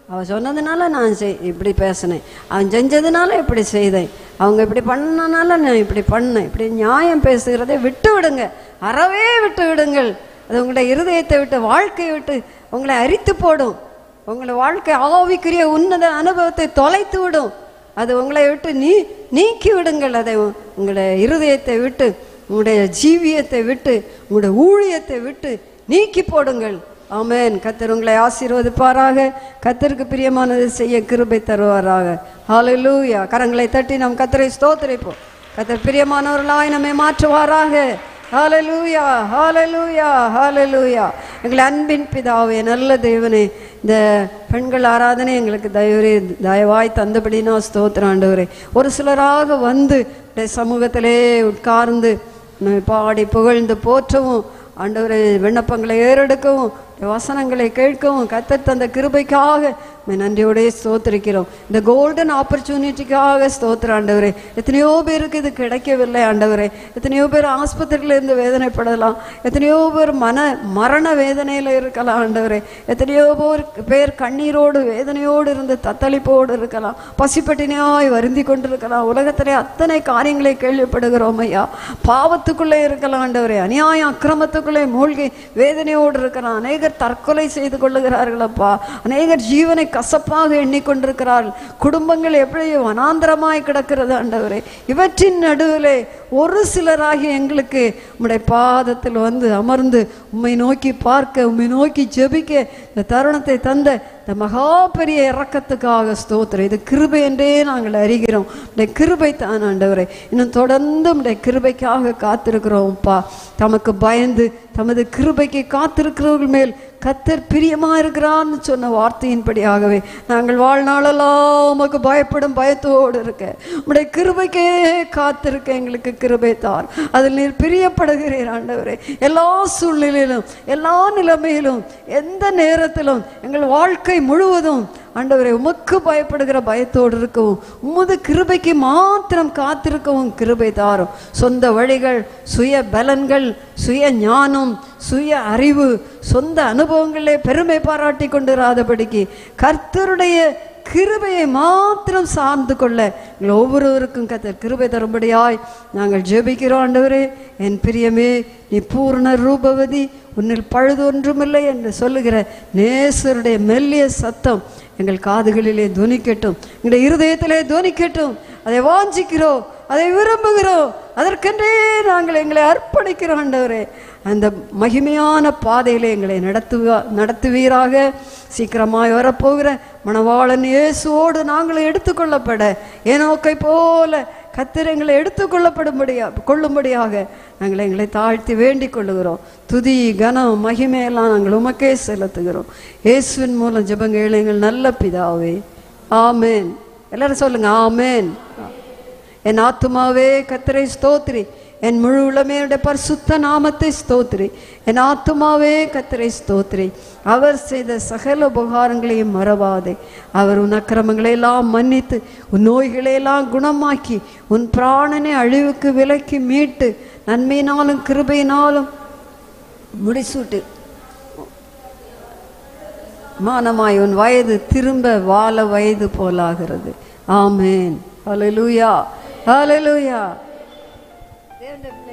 அவன் சொன்னதுனால நான் செய் இப்படி பேசினேன் அவன் செஞ்சதுனால இப்படி செய்தேன் அவங்க இப்படி பண்ணனால நான் இப்படி பண்ணேன் இப்படி நியாயம் பேசுகிறதை விட்டு விடுங்க அறவே விட்டு விடுங்கள் அது உங்களுடைய இருதயத்தை விட்டு வாழ்க்கையை விட்டு உங்களை அரித்து போடும் உங்களை வாழ்க்கை ஆவிக்குரிய உன்னத அனுபவத்தை தொலைத்து விடும் அது உங்களை விட்டு நீ நீக்கி விடுங்கள் அதை உங்களுடைய இருதயத்தை விட்டு உங்களுடைய ஜீவியத்தை விட்டு உங்களுடைய ஊழியத்தை விட்டு நீக்கி போடுங்கள் ஆமென் கத்தர் உங்களை ஆசீர்வதிப்பாராக கத்தருக்கு பிரியமானதை செய்ய கிருபை தருவாராக ஹalleluya கரங்களை தட்டி நாம் கத்தரை ஸ்தோத்திரிப்போம் கத்தர் பிரியமானவர்களாய் நம்மை மாற்றுவாராக ஹalleluya ஹalleluya ஹalleluya எங்கள் அன்பின் பிதாவே நல்ல தேவனே இந்த பெண்கள் ஆராதனை எங்களுக்கு தயவுரே தயவாய் தந்தபடினா ஸ்தோத்திரம் ஆண்டவரே ஒரு சிலராக வந்து இந்த சமூகத்திலே உட்கார்ந்து நம்மை பாடி புகழ்ந்து போற்றவும் ஆண்டவரை விண்ணப்பங்களை ஏறெடுக்கவும் வசனங்களை கேட்கவும் கத்தர் தந்த கிருபைக்காக உம்மை நன்றியோடே ஸ்தோத்திரிக்கிறோம் இந்த கோல்டன் ஆப்பர்ச்சுனிட்டிக்காக ஸ்தோத்திரம் ஆண்டவரே எத்தனையோ பேருக்கு இது கிடைக்கவில்லை ஆண்டவரே எத்தனையோ பேர் ஆஸ்பத்திரியில இருந்து வேதனைப்படலாம் எத்தனையோ பேர் மன மரண வேதனையில் இருக்கலாம் ஆண்டவரே எத்தனையோ பேர் பேர் கண்ணீரோடு வேதனையோடு இருந்து தத்தளிப்போடு இருக்கலாம் பசிப்பட்டினியாய் வருந்தி கொண்டிருக்கலாம் உலகத்திலே அத்தனை காரியங்களை கேள்விப்படுகிறோம் ஐயா பாவத்துக்குள்ளே இருக்கலாம் ஆண்டவரே அநியாயம் அக்கிரமத்துக்குள்ளே மூழ்கி வேதனையோடு இருக்கலாம் அநேகர் தற்கொலை செய்து கொள்ளுகிறார்களப்பா அநேகர் ஜீவனை கசப்பாக எண்ணிக்கொண்டிருக்கிறார்கள் குடும்பங்கள் எப்படி வனாந்தரமாய் கிடக்கிறது ஆண்டவரே இவற்றின் நடுவிலே ஒரு சிலராகி எங்களுக்கு உம்முடைய பாதத்தில் வந்து அமர்ந்து உம்மை நோக்கி பார்க்க உம்மை நோக்கி ஜெபிக்க இந்த தருணத்தை தந்த இந்த மகா பெரிய இறக்கத்துக்காக ஸ்தோத்திரம் இது கிருபை என்றே நாங்கள் அறிகிறோம் உடைய கிருபை தான் ஆண்டவரே இன்னும் தொடர்ந்து உடைய கிருபைக்காக காத்திருக்கிறோம்ப்பா தமக்கு பயந்து தமது கிருபைக்கு காத்திருக்கிறவர்கள் மேல் கத்தர் பிரியமா இருக்கிறான்னு சொன்ன வார்த்தையின்படியாகவே நாங்கள் வாழ்நாளெல்லாம் உமக்கு பயப்படும் பயத்தோடு இருக்க உம்முடைய கிருபைக்கே காத்திருக்க எங்களுக்கு கிருபை தார் அதில் நீர் பிரியப்படுகிறீர் ஆண்டவரே எல்லா சூழ்நிலையிலும் எல்லா நிலைமையிலும் எந்த நேரத்திலும் எங்கள் வாழ்க்கை முழுவதும் ஆண்டவரை உமக்கு பயப்படுகிற பயத்தோடு இருக்கவும் உமது கிருபைக்கு மாத்திரம் காத்திருக்கவும் கிருபை தாரும் சொந்த வழிகள் சுய பலன்கள் சுய ஞானம் சுய அறிவு சொந்த அனுபவங்களே பெருமை பாராட்டி கொண்டிராதபடிக்கு கர்த்தருடைய கிருபையை மாத்திரம் சார்ந்து கொள்ள எங்கள் ஒவ்வொருவருக்கும் கத்தர் கிருபை தரும்படியாய் நாங்கள் ஜெபிக்கிறோம் ஆண்டவரே என் பிரியமே நீ பூர்ண ரூபவதி உன்னில் பழுது ஒன்றுமில்லை என்று சொல்லுகிற நேசருடைய மெல்லிய சத்தம் எங்கள் காதுகளிலே துணிக்கட்டும் எங்களுடைய இருதயத்திலே துணிக்கட்டும் அதை வாஞ்சிக்கிறோம் அதை விரும்புகிறோம் அதற்கென்றே நாங்கள் எங்களை அர்ப்பணிக்கிறோம் ஆண்டவரே அந்த மகிமையான பாதையிலே எங்களை நடத்துவா நடத்துவீராக சீக்கிரமாய் வரப்போகிற மணவாளன் இயேசுவோடு நாங்கள் எடுத்துக்கொள்ளப்பட ஏனோக்கை போல கத்திர எங்களை எடுத்துக்கொள்ளப்படும்படியா கொள்ளும்படியாக நாங்கள் எங்களை தாழ்த்தி வேண்டிக் கொள்ளுகிறோம் துதி கனம் மகிமையெல்லாம் நாங்கள் உமக்கே செலுத்துகிறோம் இயேசுவின் மூலம் ஜெபங்கள் எங்கள் நல்ல பிதாவே ஆமேன் எல்லாரும் சொல்லுங்க ஆமேன் என் ஆத்துமாவே கத்தரை ஸ்தோத்ரி என் முழு உளமையுடைய பரிசுத்த நாமத்தை ஸ்தோத்ரி என் ஆத்துமாவே கத்தரை ஸ்தோத்ரி அவர் செய்த சகல உபகாரங்களையும் மறவாதே அவர் உன் அக்கிரமங்களை எல்லாம் மன்னித்து உன் நோய்களை எல்லாம் குணமாக்கி உன் பிராணனை அழிவுக்கு விலக்கி மீட்டு நன்மையினாலும் கிருபையினாலும் முடிசூட்டு மானமாய் உன் வயது திரும்ப வாழ வயது போலாகிறது ஆமேன் ஹalleluya ஹalleluya தேவனுடைய